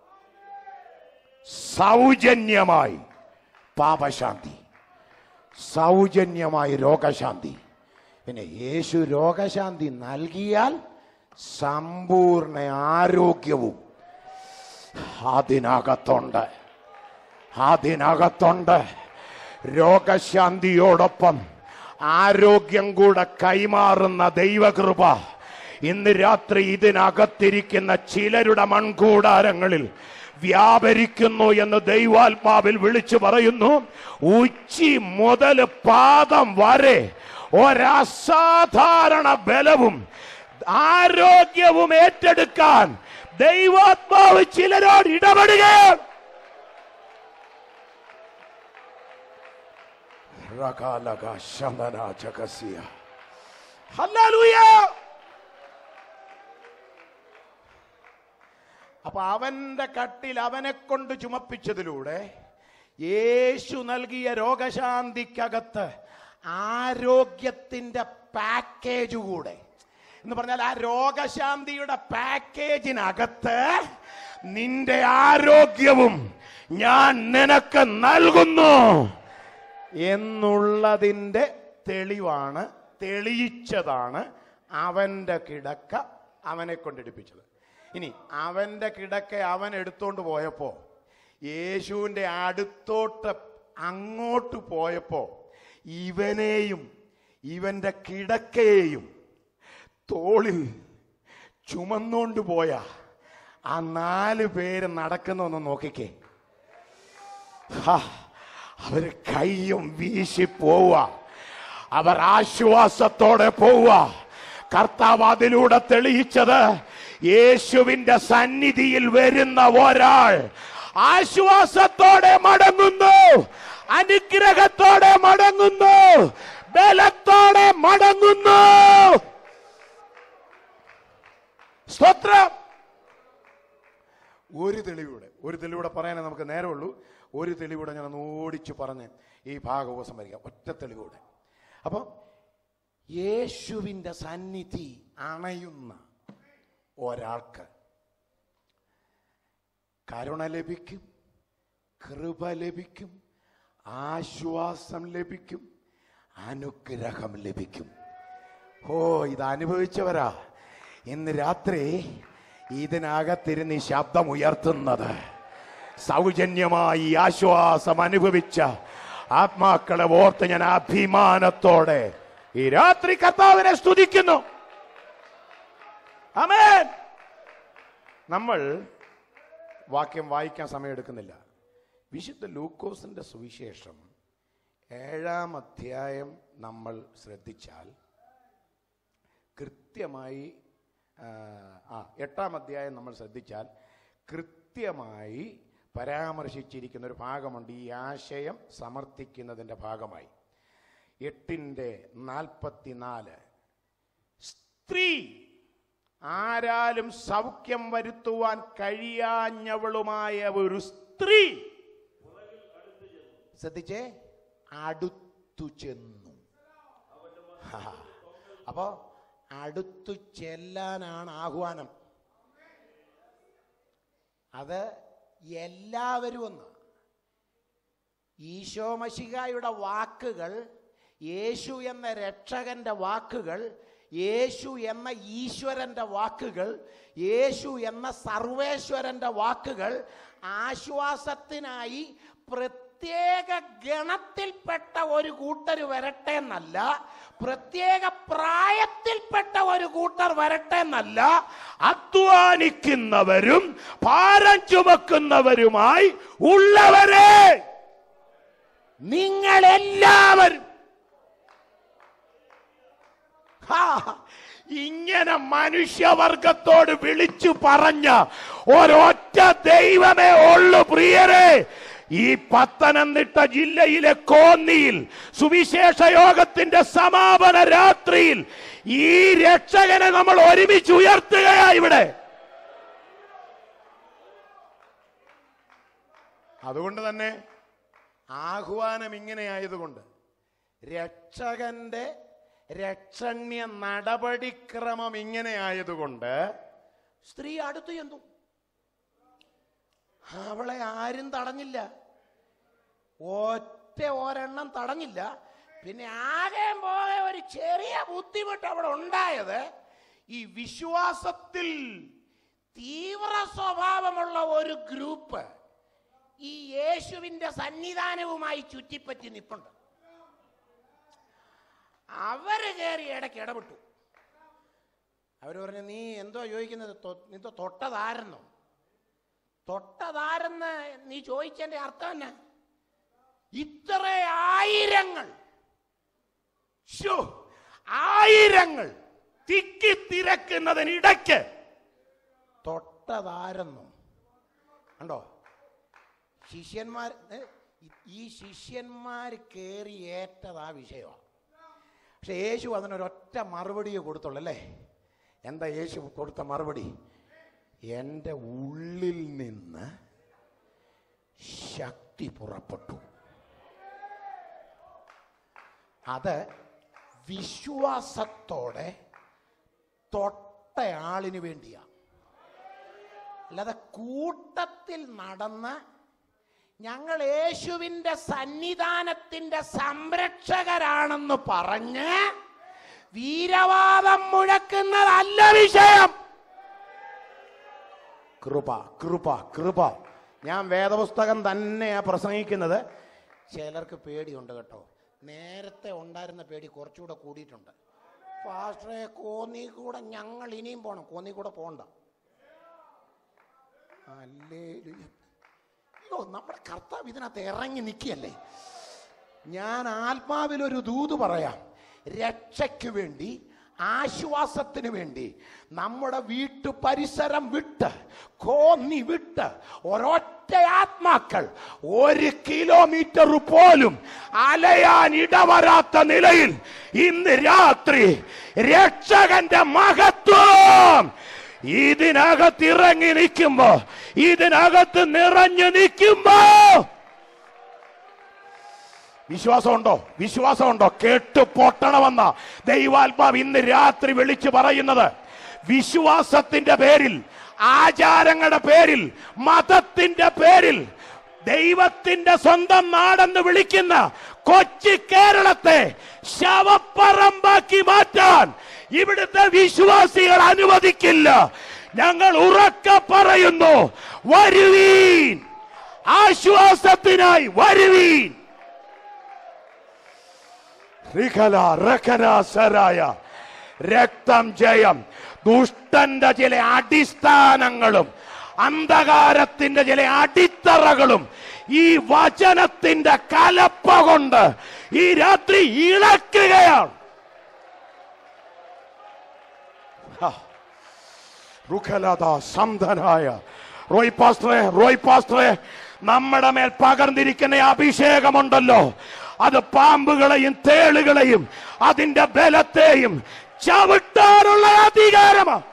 സൗജന്യമായി പാപശാന്തി സൗജന്യമായി രോഗശാന്തി പിന്നെ യേശു രോഗശാന്തി നൽകിയാൽ സമ്പൂർണ്ണ ആരോഗ്യവും അതിനകത്തുണ്ട് അതിനകത്തുണ്ട് രോഗശാന്തിയോടൊപ്പം ആരോഗ്യം കൂടെ കൈമാറുന്ന ദൈവകൃപ ഇന്ന് രാത്രി ഇതിനകത്തിരിക്കുന്ന ചിലരുടെ മൺകൂടാരങ്ങളിൽ വ്യാപരിക്കുന്നു എന്ന് ദൈവാത്മാവിൽ വിളിച്ചു പറയുന്നു ഉച്ചി മുതൽ പാദം വരെ ഒരസാധാരണ ബലവും ആരോഗ്യവും ഏറ്റെടുക്കാൻ ദൈവാത്മാവ് ചിലരോട് ഇടപെടുകയാണ് റകാലക ശമന ജഗസിയ. ഹല്ലേലൂയ. അപ്പൊ അവന്റെ കട്ടിൽ അവനെ കൊണ്ട് ചുമപ്പിച്ചതിലൂടെ യേശു നൽകിയ രോഗശാന്തിക്കകത്ത് ആരോഗ്യത്തിന്റെ പാക്കേജ് കൂടെ എന്ന് പറഞ്ഞാൽ ആ രോഗശാന്തിയുടെ പാക്കേജിനകത്ത് നിന്റെ ആരോഗ്യവും ഞാൻ നിനക്ക് നൽകുന്നു എന്നുള്ളതിൻ്റെ തെളിവാണ് തെളിയിച്ചതാണ് അവന്റെ കിടക്ക അവനെ കൊണ്ടെടുപ്പിച്ചത് ഇനി അവന്റെ കിടക്ക അവൻ എടുത്തോണ്ട് പോയപ്പോ യേശുവിന്റെ അടുത്തോട്ട് അങ്ങോട്ട് പോയപ്പോ ഇവനെയും ഇവന്റെ കിടക്കയെയും തോളിൽ ചുമന്നുകൊണ്ട് പോയ ആ നാല് പേര് നടക്കുന്നൊന്ന് നോക്കിക്കേ ഹാ, അവര് കൈയും വീശി പോവുക അവർ ആശ്വാസത്തോടെ പോവുക കർത്താവ് അതിലൂടെ തെളിയിച്ചത് യേശുവിന്റെ സന്നിധിയിൽ വരുന്ന ഒരാൾ ആശ്വാസത്തോടെ മടങ്ങുന്നു അനുഗ്രഹത്തോടെ മടങ്ങുന്നു ബലത്തോടെ മടങ്ങുന്നു സ്തോത്രം ഒരു തെളിവൂടെ ഒരു തെളിവൂടെ പറയാനേ നമുക്ക് നേരമുള്ളൂ ഒരു തെളിവൂടെ ഞാൻ ഒന്ന് ഓടിച്ചു പറഞ്ഞ് ഈ ഭാഗവും സംഭരിക്കാം ഒറ്റ തെളിവൂടെ അപ്പൊ യേശുവിന്റെ സന്നിധി അണയുന്ന ഒരാൾക്ക് കരുണ ലഭിക്കും കൃപ ലഭിക്കും ആശ്വാസം ലഭിക്കും അനുഗ്രഹം ലഭിക്കും ഓ ഇത് അനുഭവിച്ചവരാ ഇന്ന് രാത്രി ഇതിനകത്തിരുന്ന് ഈ ശബ്ദം ഉയർത്തുന്നത് സൗജന്യമായി ഈ ആശ്വാസം അനുഭവിച്ച ആത്മാക്കളെ ഓർത്ത് ഞാൻ അഭിമാനത്തോടെ ഈ രാത്രി കർത്താവിനെ സ്തുതിക്കുന്നു ആമേൻ നമ്മൾ വാക്യം വായിക്കാൻ സമയമെടുക്കുന്നില്ല വിശുദ്ധ ലൂക്കോസിന്റെ സുവിശേഷം ഏഴാം അധ്യായം നമ്മൾ ശ്രദ്ധിച്ചാൽ കൃത്യമായി ആ, ആ എട്ടാം അധ്യായം നമ്മൾ ശ്രദ്ധിച്ചാൽ കൃത്യമായി പരാമർശിച്ചിരിക്കുന്ന ഒരു ഭാഗമുണ്ട് ഈ ആശയം സമർത്ഥിക്കുന്നതിൻ്റെ ഭാഗമായി എട്ടിൻ്റെ നാൽപ്പത്തിനാല് സ്ത്രീ ആരാലും സൗഖ്യം വരുത്തുവാൻ കഴിയാഞ്ഞവളുമായ ഒരു സ്ത്രീ ശ്രദ്ധിച്ചേ അടുത്തു ചെന്നു ഹാ. അപ്പോ അടുത്തു ചെല്ലാനാണ് ആഹ്വാനം അത് എല്ലാവരും ഒന്ന് ഈശോ മഷികായുടെ വാക്കുകൾ യേശു എന്ന രക്ഷകന്റെ വാക്കുകൾ യേശു എന്ന ഈശ്വരന്റെ വാക്കുകൾ യേശു എന്ന സർവേശ്വരന്റെ വാക്കുകൾ ആശ്വാസത്തിനായി പ്രത്യേക ഗണത്തിൽപ്പെട്ട ഒരു കൂട്ടർ വരട്ടെ എന്നല്ല പ്രത്യേക പ്രായത്തിൽപ്പെട്ട ഒരു കൂട്ടർ വരട്ടെ എന്നല്ല അധ്വാനിക്കുന്നവരും ഭാരം ചുമക്കുന്നവരുമായി ഉള്ളവരെ നിങ്ങളെല്ലാവരും ഹാ, ഇങ്ങനെ മനുഷ്യവർഗത്തോട് വിളിച്ചു പറഞ്ഞ ഒരൊറ്റ ദൈവമേ ഉള്ളു പ്രിയരെ ഈ പത്തനംതിട്ട ജില്ലയിലെ കോന്നിയിൽ സുവിശേഷ യോഗത്തിന്റെ സമാപന രാത്രിയിൽ ഈ രക്ഷകനെ നമ്മൾ ഒരുമിച്ച് ഉയർത്തുകയാ ഇവിടെ അതുകൊണ്ട് തന്നെ ആഹ്വാനം ഇങ്ങനെ ആയതുകൊണ്ട് രക്ഷകന്റെ രക്ഷണ്യ നടപടിക്രമം ഇങ്ങനെ ആയതുകൊണ്ട് സ്ത്രീ അടുത്തു ചെന്നു അവളെ ആരും തടഞ്ഞില്ല ഒറ്റ ഒരെണ്ണം തടഞ്ഞില്ല പിന്നെ ആകെ പോകെ ഒരു ചെറിയ ബുദ്ധിമുട്ട് അവിടെ ഉണ്ടായത് ഈ വിശ്വാസത്തിൽ തീവ്ര സ്വഭാവമുള്ള ഒരു ഗ്രൂപ്പ് ഈ യേശുവിന്റെ സന്നിധാനവുമായി ചുറ്റിപ്പറ്റി നിപ്പുണ്ട് അവര് കയറി ഇടയ്ക്ക് ഇടപെട്ടു അവര് പറഞ്ഞു നീ എന്തോ ചോദിക്കുന്നത് തൊ- നീ തൊ- തൊട്ടതാരെന്നോ തൊട്ടതാരെന്ന് നീ ചോദിച്ചതിന്റെ അർത്ഥം എന്നാ ഇത്ര ആയിരങ്ങൾ ശ്ശോ, ആയിരങ്ങൾ തിക്കി തിരക്കുന്നതിനിടയ്ക്ക് തൊട്ടതാരെന്നോ കണ്ടോ ശിഷ്യന്മാർ ഏ, ഈ ശിഷ്യന്മാർ കയറി ഏറ്റതാ വിഷയമാണ് പക്ഷെ യേശു അതിനൊരൊറ്റ മറുപടിയെ കൊടുത്തുള്ളൂ അല്ലേ എന്താ യേശു കൊടുത്ത മറുപടി എൻ്റെ ഉള്ളിൽ നിന്ന് ശക്തി പുറപ്പെട്ടു അത് വിശ്വാസത്തോടെ തൊട്ടയാളിന് വേണ്ടിയാ അല്ലാതെ കൂട്ടത്തിൽ നടന്ന് ഞങ്ങൾ യേശുവിന്റെ സന്നിധാനത്തിന്റെ സംരക്ഷകരാണെന്ന് പറഞ്ഞ് വീരവാദം മുഴക്കുന്നതല്ല വിഷയം കൃപ കൃപ കൃപ ഞാൻ വേദപുസ്തകം തന്നെയാ പ്രസംഗിക്കുന്നത് ചിലർക്ക് പേടിയുണ്ട് കേട്ടോ നേരത്തെ ഉണ്ടായിരുന്ന പേടി കുറച്ചുകൂടെ കൂടിയിട്ടുണ്ട് പാസ്റ്ററെ കോന്നി കൂടെ ഞങ്ങൾ ഇനിയും പോണം കോന്നി കൂടെ പോണ്ട അല്ലേ അയ്യോ നമ്മുടെ കർത്താവ് ഇതിനകത്ത് ഇറങ്ങി നിൽക്കുകയല്ലേ ഞാൻ ആത്മാവിൽ ഒരു ദൂത് പറയാം രക്ഷയ്ക്ക് വേണ്ടി ആശ്വാസത്തിന് വേണ്ടി നമ്മുടെ വീട്ടു പരിസരം വിട്ട് കോന്നി വിട്ട് ഒരൊറ്റ ആത്മാക്കൾ ഒരു കിലോമീറ്റർ പോലും അലയാൻ ഇടവരാത്ത നിലയിൽ ഇന്ന് രാത്രി രക്ഷകന്റെ മഹത്വം ഇതിനകത്ത് ഇറങ്ങി നിൽക്കുമ്പോ ഇതിനകത്ത് നിറഞ്ഞു നിൽക്കുമ്പോ വിശ്വാസമുണ്ടോ വിശ്വാസമുണ്ടോ കേട്ടു പൊട്ടണമെന്ന ദൈവാത്മാവ് ഇന്ന് രാത്രി വിളിച്ചു പറയുന്നത് വിശ്വാസത്തിന്റെ പേരിൽ ആചാരങ്ങളുടെ പേരിൽ മതത്തിന്റെ പേരിൽ ദൈവത്തിന്റെ സ്വന്തം നാടെന്ന് വിളിക്കുന്ന കൊച്ചി കേരളത്തെ ശവപ്പറമ്പാക്കി മാറ്റാൻ ഇവിടുത്തെ വിശ്വാസികൾ അനുവദിക്കില്ല ഞങ്ങൾ ഉറക്ക പറയുന്നു വരുവീൻ ആശ്വാസത്തിനായി വരുവീൻ റിഖല റഖന സരായ രക്തം ജയം ദുഷ്ടന്റെ ചില അടിസ്ഥാനങ്ങളും അന്ധകാരത്തിന്റെ ചില അടിത്തറകളും ഈ വചനത്തിന്റെ കലപ്പ കൊണ്ട് ഈ രാത്രി ഇളക്കുകയാണ് ഹാ. റുഖലത സന്ധനായ റോയ് പാസ്റ്ററെ റോയ് പാസ്റ്ററെ നമ്മുടെ മേൽ പകർന്നിരിക്കുന്ന ഈ അഭിഷേകമുണ്ടല്ലോ അത് പാമ്പുകളെയും തേളുകളെയും അതിന്റെ ബലത്തെയും ചവിട്ടാനുള്ള അധികാരമാണ്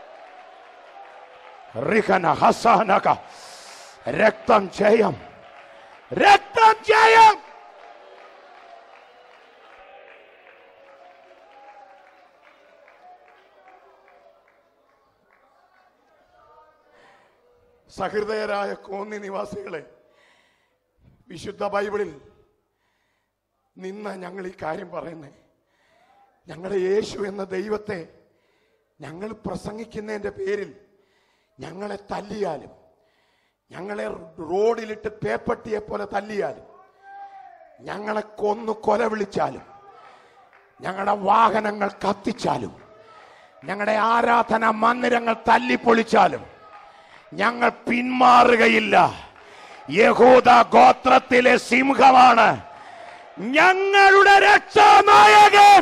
റിഹന ഹസാനക രക്തം ജയം രക്തം ജയം സഹൃദയരായ കോന്നി നിവാസികളെ വിശുദ്ധ ബൈബിളിൽ നിന്ന ഞങ്ങൾ ഈ കാര്യം പറയുന്നേ ഞങ്ങളുടെ യേശു എന്ന ദൈവത്തെ ഞങ്ങൾ പ്രസംഗിക്കുന്നതിന്റെ പേരിൽ ഞങ്ങളെ തല്ലിയാലും ഞങ്ങളെ റോഡിലിട്ട് പേപ്പട്ടിയെ പോലെ തല്ലിയാലും ഞങ്ങളെ കൊന്നു കൊല വിളിച്ചാലും ഞങ്ങളുടെ വാഹനങ്ങൾ കത്തിച്ചാലും ഞങ്ങളുടെ ആരാധന മന്ദിരങ്ങൾ തല്ലിപ്പൊളിച്ചാലും ഞങ്ങൾ പിന്മാറുകയില്ല യഹൂദ ഗോത്രത്തിലെ സിംഹമാണ് ഞങ്ങളുടെ രക്ഷാനായകൻ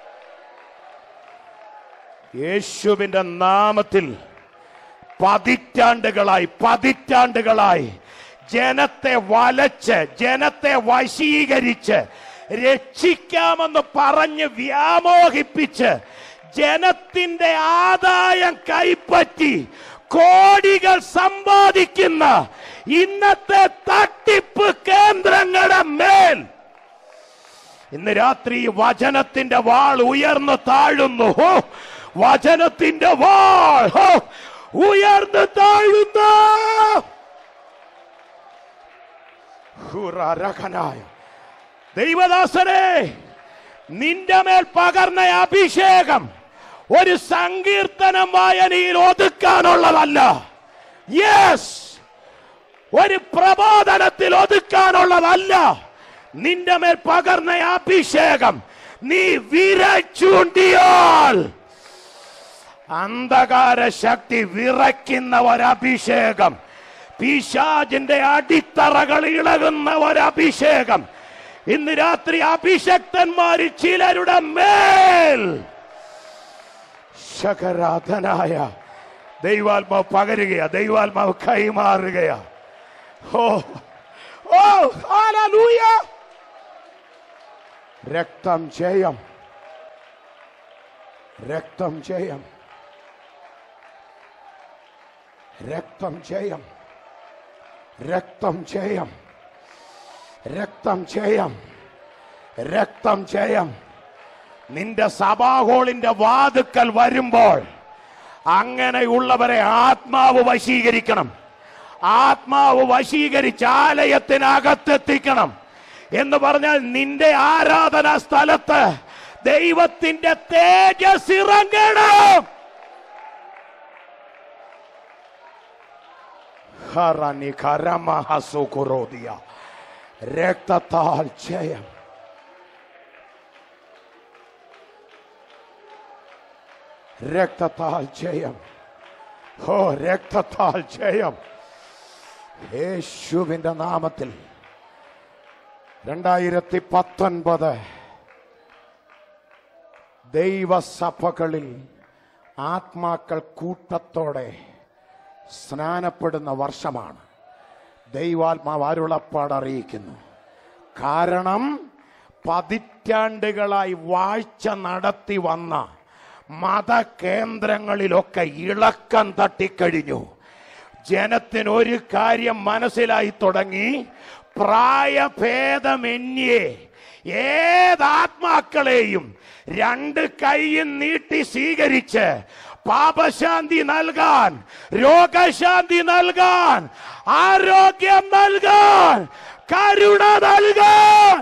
യേശുവിന്റെ നാമത്തിൽ പതിറ്റാണ്ടുകളായി പതിറ്റാണ്ടുകളായി ജനത്തെ വലച്ച് ജനത്തെ വശീകരിച്ച് രക്ഷിക്കാമെന്ന് പറഞ്ഞ് വ്യാമോഹിപ്പിച്ച് ജനത്തിന്റെ ആദായം കൈപ്പറ്റി കോടികൾ സമ്പാദിക്കുന്ന ഇന്നത്തെ തട്ടിപ്പ് കേന്ദ്രങ്ങളുടെ മേൽ ഇന്ന് രാത്രി ഈ വചനത്തിന്റെ വാൾ ഉയർന്നു താഴുന്നു ഹോ വചനത്തിന്റെ വാൾ ഹോ ഉയർന്നു താഴുന്നു ഹുറരഖനായ. ദൈവദാസനെ നിന്റെ മേൽ പകർന്ന അഭിഷേകം ഒരു സങ്കീർത്തനം വായനയിൽ ഒതുക്കാനുള്ളതല്ല യെസ് ഒരു പ്രബോധനത്തിൽ ഒതുക്കാനുള്ളതല്ല നിന്റെ മേൽ പകർന്ന അഭിഷേകം നീ വിരച്ചൂണ്ടിയാൽ അന്ധകാര ശക്തി വിറയ്ക്കുന്ന ഒരഭിഷേകം പിശാജിന്റെ അടിത്തറകൾ ഇളകുന്ന ഒരഭിഷേകം ഇന്ന് രാത്രി അഭിഷക്തന്മാരിൽ ചിലരുടെ മേൽ ശകരാധനായ ദൈവാത്മാവ് പകരുകയാ ദൈവാത്മാവ് കൈമാറുകയാ ഓ ഓ ഹല്ലേലൂയ രക്തം ജയം രക്തം ജയം രക്തം ജയം രക്തം ജയം രക്തം ജയം രക്തം ജയം നിന്റെ സഭാഹോളിന്റെ വാതുക്കൽ വരുമ്പോൾ അങ്ങനെയുള്ളവരെ ആത്മാവ് വശീകരിക്കണം ആത്മാവ് വശീകരിച്ച് ആലയത്തിനകത്തെത്തിക്കണം എന്ന് പറഞ്ഞാൽ നിന്റെ ആരാധനാ സ്ഥലത്ത് ദൈവത്തിന്റെ തേജസ് ഇറങ്ങണം ഹറനി കരമഹസുകുറോദിയ. രക്തത്താൽ ജയം രക്തത്താൽ ജയം ഓ രക്തത്താൽ ജയം യേശുവിന്റെ നാമത്തിൽ രണ്ടായിരത്തി പത്തൊൻപത് ദൈവസഭകളിൽ ആത്മാക്കൾ കൂട്ടത്തോടെ സ്നാനപ്പെടുന്ന വർഷമാണ് ദൈവാത്മാവ് അരുളപ്പാട് അറിയിക്കുന്നു കാരണം പതിറ്റാണ്ടുകളായി വാഴ്ച നടത്തി വന്ന മതകേന്ദ്രങ്ങളിലൊക്കെ ഇളക്കം തട്ടിക്കഴിഞ്ഞു ജനത്തിന് ഒരു കാര്യം മനസ്സിലായി തുടങ്ങി പ്രായഭേദമന്യേ ഏതാത്മാക്കളെയും രണ്ട് കൈയും നീട്ടി സ്വീകരിച്ച് പാപശാന്തി നൽകാൻ രോഗശാന്തി നൽകാൻ ആരോഗ്യം നൽകാൻ കരുണ നൽകാൻ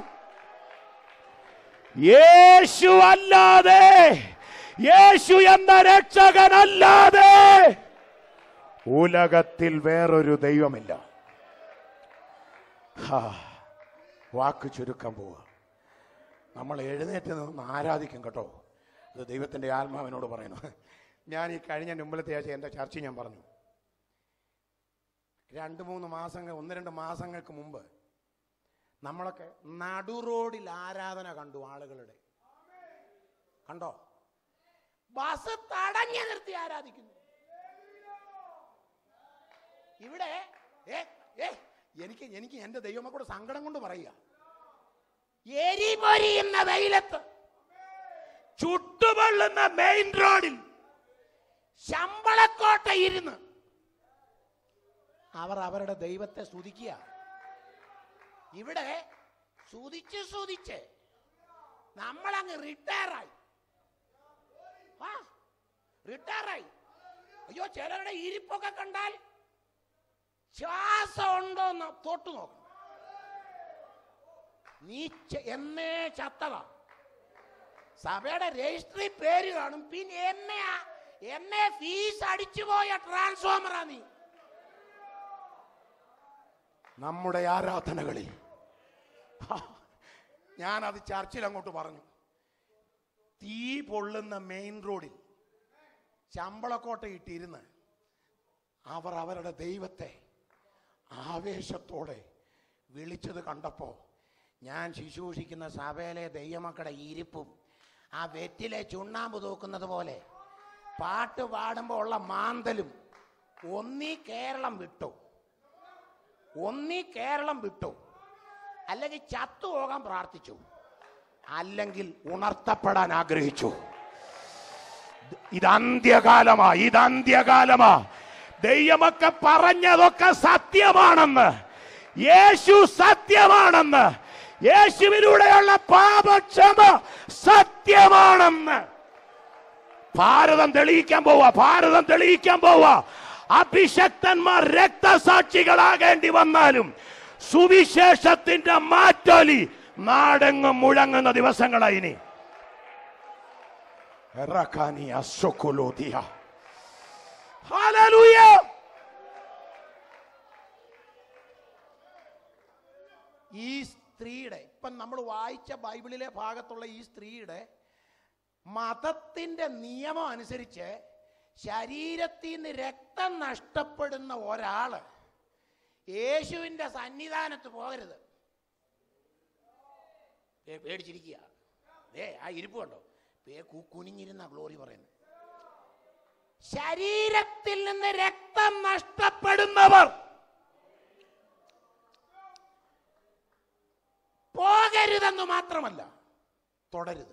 യേശു അല്ലാതെ യേശു എന്ന രക്ഷകനല്ലാതെ ഉലകത്തിൽ വേറൊരു ദൈവമില്ല ഹാ, വാക്ക് ചുരുക്കം പോവുക നമ്മൾ എഴുന്നേറ്റ് നിന്ന് ആരാധിക്കും കേട്ടോ അത് ദൈവത്തിൻ്റെ ആത്മാവിനോട് പറയുന്നു ഞാൻ ഈ കഴിഞ്ഞ മുമ്പിലത്തെ ആഴ്ച എൻ്റെ ചർച്ച ഞാൻ പറഞ്ഞു രണ്ട് മൂന്ന് മാസങ്ങൾ ഒന്ന് രണ്ട് മാസങ്ങൾക്ക് മുമ്പ് നമ്മളൊക്കെ നടു റോഡിൽ ആരാധന കണ്ടു ആളുകളുടെ കണ്ടോ ബസ് തടഞ്ഞു നിർത്തി ആരാധിക്കുന്നു ഇവിടെ ഏ ഏ എനിക്ക് എനിക്ക് എന്റെ ദൈവമക്കൂടെ സങ്കടം കൊണ്ട് പറയുക എരിപൊരിയുന്ന വെയിലത്ത് ചുട്ടുപൊള്ളുന്ന മെയിൻ റോഡിൽ ശമ്പളക്കോട്ട ഇരുന്ന് അവർ അവരുടെ ദൈവത്തെ സ്തുതിക്കുക ഇവിടെ സ്തുതിച്ച് സ്തുതിച്ച് നമ്മളങ്ങ് റിട്ടയറായി ആ റിട്ടയറായി അയ്യോ ചിലരുടെ ഇരിപ്പൊക്കെ കണ്ടാൽ ശ്വാസം ഉണ്ടോ എന്ന് തൊട്ടു നോക്കണം നീ ച- എന്നേ ചത്തതാ സഭയുടെ രജിസ്ട്രി പേര് കാണും പിന്നെ എന്നെ എന്നെ ഫീസ് അടിച്ചു പോയ ട്രാൻസ്ഫോമറാ നീ നമ്മുടെ ആരാധനകളിൽ ഞാൻ അത് ചർച്ചിൽ അങ്ങോട്ട് പറഞ്ഞു തീ പൊള്ളുന്ന മെയിൻ റോഡിൽ ശമ്പളക്കോട്ട ഇട്ടിരുന്ന് അവർ അവരുടെ ദൈവത്തെ ആവേശത്തോടെ വിളിച്ചത് കണ്ടപ്പോ ഞാൻ ശുശ്രൂഷിക്കുന്ന സഭയിലെ ദൈവമക്കളുടെ ഇരിപ്പും ആ വെറ്റിലെ ചുണ്ണാമ്പ് തൂക്കുന്നത് പോലെ പാട്ട് പാടുമ്പോൾ ഉള്ള മാന്തലും ഒന്നീ കേരളം വിട്ടു ഒന്നീ കേരളം വിട്ടു അല്ലെങ്കിൽ ചത്തുപോകാൻ പ്രാർത്ഥിച്ചു അല്ലെങ്കിൽ ഉണർത്തപ്പെടാൻ ആഗ്രഹിച്ചു ഇത് അന്ത്യകാലമാ ഇത് അന്ത്യകാലമാ ദൈവമൊക്കെ പറഞ്ഞതൊക്കെ സത്യമാണെന്ന് യേശു സത്യമാണെന്ന് യേശുവിലൂടെയുള്ള പാപക്ഷമ സത്യമാണെന്ന് ഭാരതം തെളിയിക്കാൻ പോവാ ഭാരതം തെളിയിക്കാൻ പോവാ അഭിഷക്തന്മാർ രക്തസാക്ഷികളാകേണ്ടി വന്നാലും സുവിശേഷത്തിന്റെ മാറ്റൊലി നാടെങ്ങും മുഴങ്ങുന്ന ദിവസങ്ങളായി ഇനി Rakania Sokolodia. Hallelujah. ഈ സ്ത്രീയുടെ ഇപ്പം നമ്മൾ വായിച്ച ബൈബിളിലെ ഭാഗത്തുള്ള ഈ സ്ത്രീയുടെ മതത്തിന്റെ നിയമം അനുസരിച്ച് ശരീരത്തിൽ നിന്ന് രക്തം നഷ്ടപ്പെടുന്ന ഒരാള് യേശുവിന്റെ സന്നിധാനത്ത് പോകരുത് ഏ, പേടിച്ചിരിക്കുക ഏ ആ ഇരിപ്പ് കണ്ടോ പേ കു- കുനിഞ്ഞിരുന്ന ഗ്ലോറി പറയുന്നത് ശരീരത്തിൽ നിന്ന് രക്തം നഷ്ടപ്പെടുന്നവർ പോകരുതെന്ന് മാത്രമല്ല തുടരുത്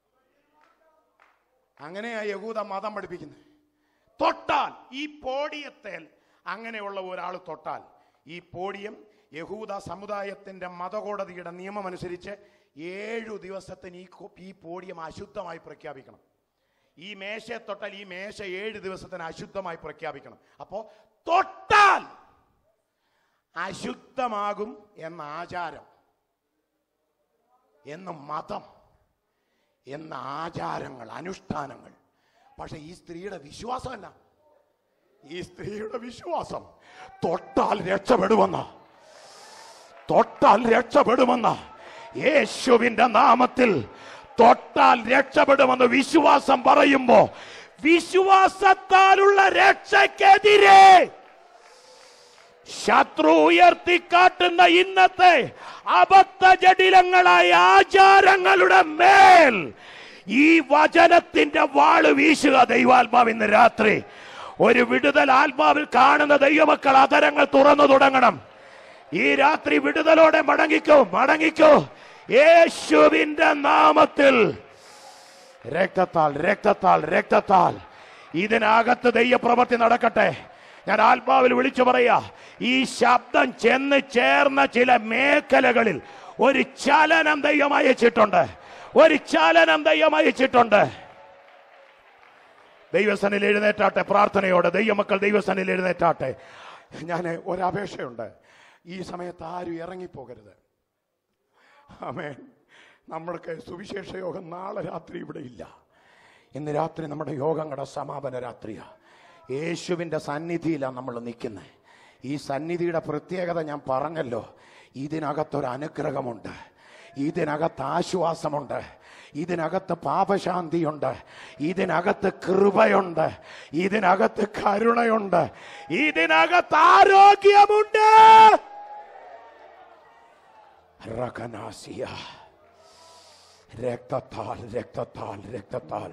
അങ്ങനെയാ യഹൂദ മതം പഠിപ്പിക്കുന്നത് തൊട്ടാൽ ഈ പോടിയത്തേൽ അങ്ങനെയുള്ള ഒരാൾ തൊട്ടാൽ ഈ പോടിയം യഹൂദ സമുദായത്തിന്റെ മതകോടതിയുടെ നിയമം അനുസരിച്ച് ഏഴു ദിവസത്തിന് ഈ കോ- ഈ പോടിയം അശുദ്ധമായി പ്രഖ്യാപിക്കണം ഈ മേശയെ തൊട്ടാൽ ഈ മേശ ഏഴ് ദിവസത്തിന് അശുദ്ധമായി പ്രഖ്യാപിക്കണം അപ്പോ തൊട്ടാൽ അശുദ്ധമാകും എന്ന ആചാരം എന്ന് മതം എന്ന ആചാരങ്ങൾ അനുഷ്ഠാനങ്ങൾ പക്ഷെ ഈ സ്ത്രീയുടെ വിശ്വാസം എന്നാ ഈ സ്ത്രീയുടെ വിശ്വാസം തൊട്ടാൽ രക്ഷപ്പെടുമെന്ന തൊട്ടാൽ രക്ഷപ്പെടുമെന്ന യേശുവിന്റെ നാമത്തിൽ തൊട്ടാൽ രക്ഷപ്പെടുമെന്ന് വിശ്വാസം പറയുമ്പോ വിശ്വാസത്താലുള്ള രക്ഷക്കെതിരെ ശത്രു ഉയർത്തിക്കാട്ടുന്ന ഇന്നത്തെ അബദ്ധ ജടിലങ്ങളായ ആചാരങ്ങളുടെ മേൽ ഈ വചനത്തിന്റെ വാള് വീശുക ദൈവാത്മാവ് ഇന്ന് രാത്രി ഒരു വിടുതൽ ആത്മാവിൽ കാണുന്ന ദൈവമക്കൾ അതരങ്ങൾ തുറന്നു തുടങ്ങണം ഈ രാത്രി വിടുതലോടെ മടങ്ങിക്കോ മടങ്ങിക്കോ യേശുവിന്റെ നാമത്തിൽ രക്തത്താൽ രക്തത്താൽ രക്തത്താൽ ഇതിനകത്ത് ദൈവപ്രവൃത്തി നടക്കട്ടെ ഞാൻ ആത്മാവിൽ വിളിച്ചു പറയാ ഈ ശബ്ദം ചെന്ന് ചേർന്ന ചില മേഖലകളിൽ ഒരു ചലനം ദൈവം അയച്ചിട്ടുണ്ട് ഒരു ചലനം ദൈവം അയച്ചിട്ടുണ്ട് ദൈവസനിൽ എഴുന്നേറ്റാട്ടെ പ്രാർത്ഥനയോടെ ദൈവമക്കൾ ദൈവസനിൽ എഴുന്നേറ്റാട്ടെ ഞാൻ ഒരപേക്ഷയുണ്ട് ഈ സമയത്ത് ആരും ഇറങ്ങിപ്പോകരുത് ആമേൻ നമ്മൾക്ക് സുവിശേഷ യോഗം നാളെ രാത്രി ഇവിടെ ഇല്ല ഇന്ന് രാത്രി നമ്മുടെ യോഗങ്ങളുടെ സമാപന രാത്രിയാ യേശുവിൻ്റെ സന്നിധിയിലാണ് നമ്മൾ നിൽക്കുന്നത് ഈ സന്നിധിയുടെ പ്രത്യേകത ഞാൻ പറഞ്ഞല്ലോ ഇതിനകത്തൊരു അനുഗ്രഹമുണ്ട് ഇതിനകത്ത് ആശ്വാസമുണ്ട് ഇതിനകത്ത് പാപശാന്തിയുണ്ട് ഇതിനകത്ത് കൃപയുണ്ട് ഇതിനകത്ത് കരുണയുണ്ട് ഇതിനകത്ത് ആരോഗ്യമുണ്ട് റകനാസിയ രക്തത്താൽ രക്തത്താൽ രക്തത്താൽ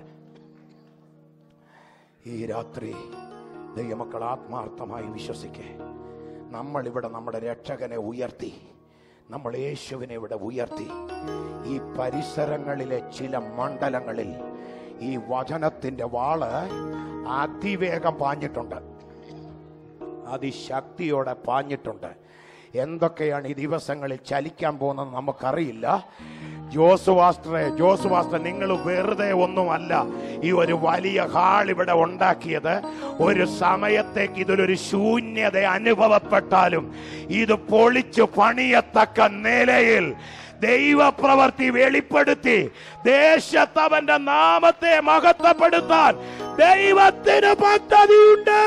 ഈ രാത്രി ദൈവമക്കൾ ആത്മാർത്ഥമായി വിശ്വസിക്കേ നമ്മൾ ഇവിടെ നമ്മുടെ രക്ഷകനെ ഉയർത്തി നമ്മൾ യേശുവിനെ ഇവിടെ ഉയർത്തി ഈ പരിസരങ്ങളിലെ ചില മണ്ഡലങ്ങളിൽ ഈ വചനത്തിന്റെ വാള് അതിവേഗം പാഞ്ഞിട്ടുണ്ട് അതിശക്തിയോടെ പാഞ്ഞിട്ടുണ്ട് എന്തൊക്കെയാണ് ഈ ദിവസങ്ങളിൽ ചലിക്കാൻ പോകുന്നത് നമുക്കറിയില്ല ജോസ് വാസ്റ്ററെ ജോസ് വാസ്റ്റർ നിങ്ങൾ വെറുതെ ഒന്നുമല്ല ഈ ഒരു വലിയ ഹാൾ ഇവിടെ ഉണ്ടാക്കിയത് ഒരു സമയത്തേക്ക് ഇതിലൊരു ശൂന്യത അനുഭവപ്പെട്ടാലും ഇത് പൊളിച്ചു പണിയത്തക്ക നിലയിൽ ദൈവപ്രവർത്തി വെളിപ്പെടുത്തി ദേശത്തവന്റെ നാമത്തെ മഹത്വപ്പെടുത്താൻ ദൈവത്തിന് പദ്ധതിയുണ്ട്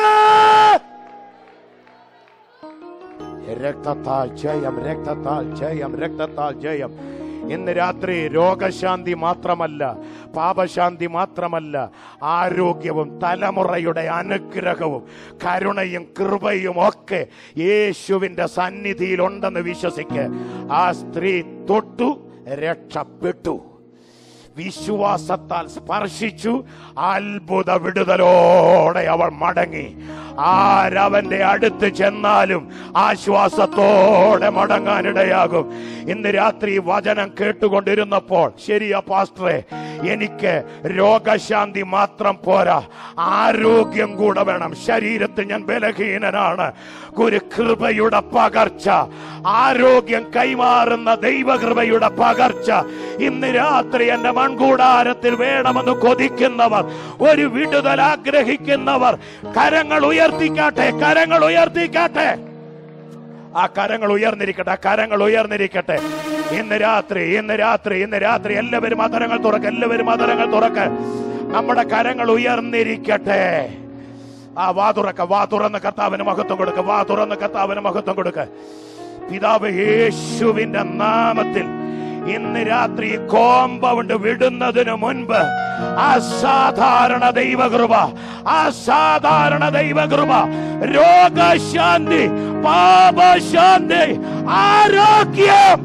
രക്തത്താൽ ജയം രക്തത്താൽ ജയം രക്തത്താൽ ജയം ഇന്ന് രാത്രി രോഗശാന്തി മാത്രമല്ല പാപശാന്തി മാത്രമല്ല ആരോഗ്യവും തലമുറയുടെ അനുഗ്രഹവും കരുണയും കൃപയും ഒക്കെ യേശുവിന്റെ സന്നിധിയിലുണ്ടെന്ന് വിശ്വസിക്ക് ആ സ്ത്രീ തൊട്ടു രക്ഷപ്പെട്ടു വിശ്വാസത്താൽ സ്പർശിച്ചു അത്ഭുത വിടുതലോടെ അവൾ മടങ്ങി ആരവന്റെ അടുത്ത് ചെന്നാലും ആശ്വാസത്തോടെ മടങ്ങാനിടയാകും ഇന്ന് രാത്രി വചനം കേട്ടുകൊണ്ടിരുന്നപ്പോൾ ശരിയാ പാസ്റ്ററെ എനിക്ക് രോഗശാന്തി മാത്രം പോരാ ആരോഗ്യം കൂടെ വേണം ശരീരത്തിൽ ഞാൻ ബലഹീനനാണ് ഒരു കൃപയുടെ പകർച്ച ആരോഗ്യം കൈമാറുന്ന ദൈവകൃപയുടെ പകർച്ച ഇന്ന് രാത്രി എന്റെ മൺകൂടാരത്തിൽ വേണമെന്ന് കൊതിക്കുന്നവർ ഒരു വിടുതൽ ആഗ്രഹിക്കുന്നവർ കരങ്ങൾ ഉയർത്തിക്കാട്ടെ കരങ്ങൾ ഉയർത്തിക്കാട്ടെ ആ കരങ്ങൾ ഉയർന്നിരിക്കട്ടെ ആ കരങ്ങൾ ഉയർന്നിരിക്കട്ടെ ഇന്ന് രാത്രി ഇന്ന് രാത്രി ഇന്ന് രാത്രി എല്ലാവരും അതരങ്ങൾ തുറക്ക എല്ലാവരും അതരങ്ങൾ തുറക്ക നമ്മുടെ കരങ്ങൾ ഉയർന്നിരിക്കട്ടെ ആ വാ തുറക്ക വാ തുറന്ന് കർത്താവിന് മഹത്വം കൊടുക്ക വാ തുറന്ന് കർത്താവിന് മഹത്വം കൊടുക്ക പിതാവ് യേശുവിന്റെ നാമത്തിൽ ഇന്ന് രാത്രി കോമ്പൗണ്ട് വിടുന്നതിന് മുൻപ് അസാധാരണ ദൈവകൃപ അസാധാരണ ദൈവകൃപ രോഗശാന്തി പാപശാന്തി ആരോഗ്യം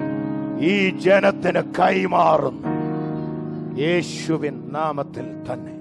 ഈ ജനത്തിന് കൈമാറുന്നു യേശുവിൻ നാമത്തിൽ തന്നെ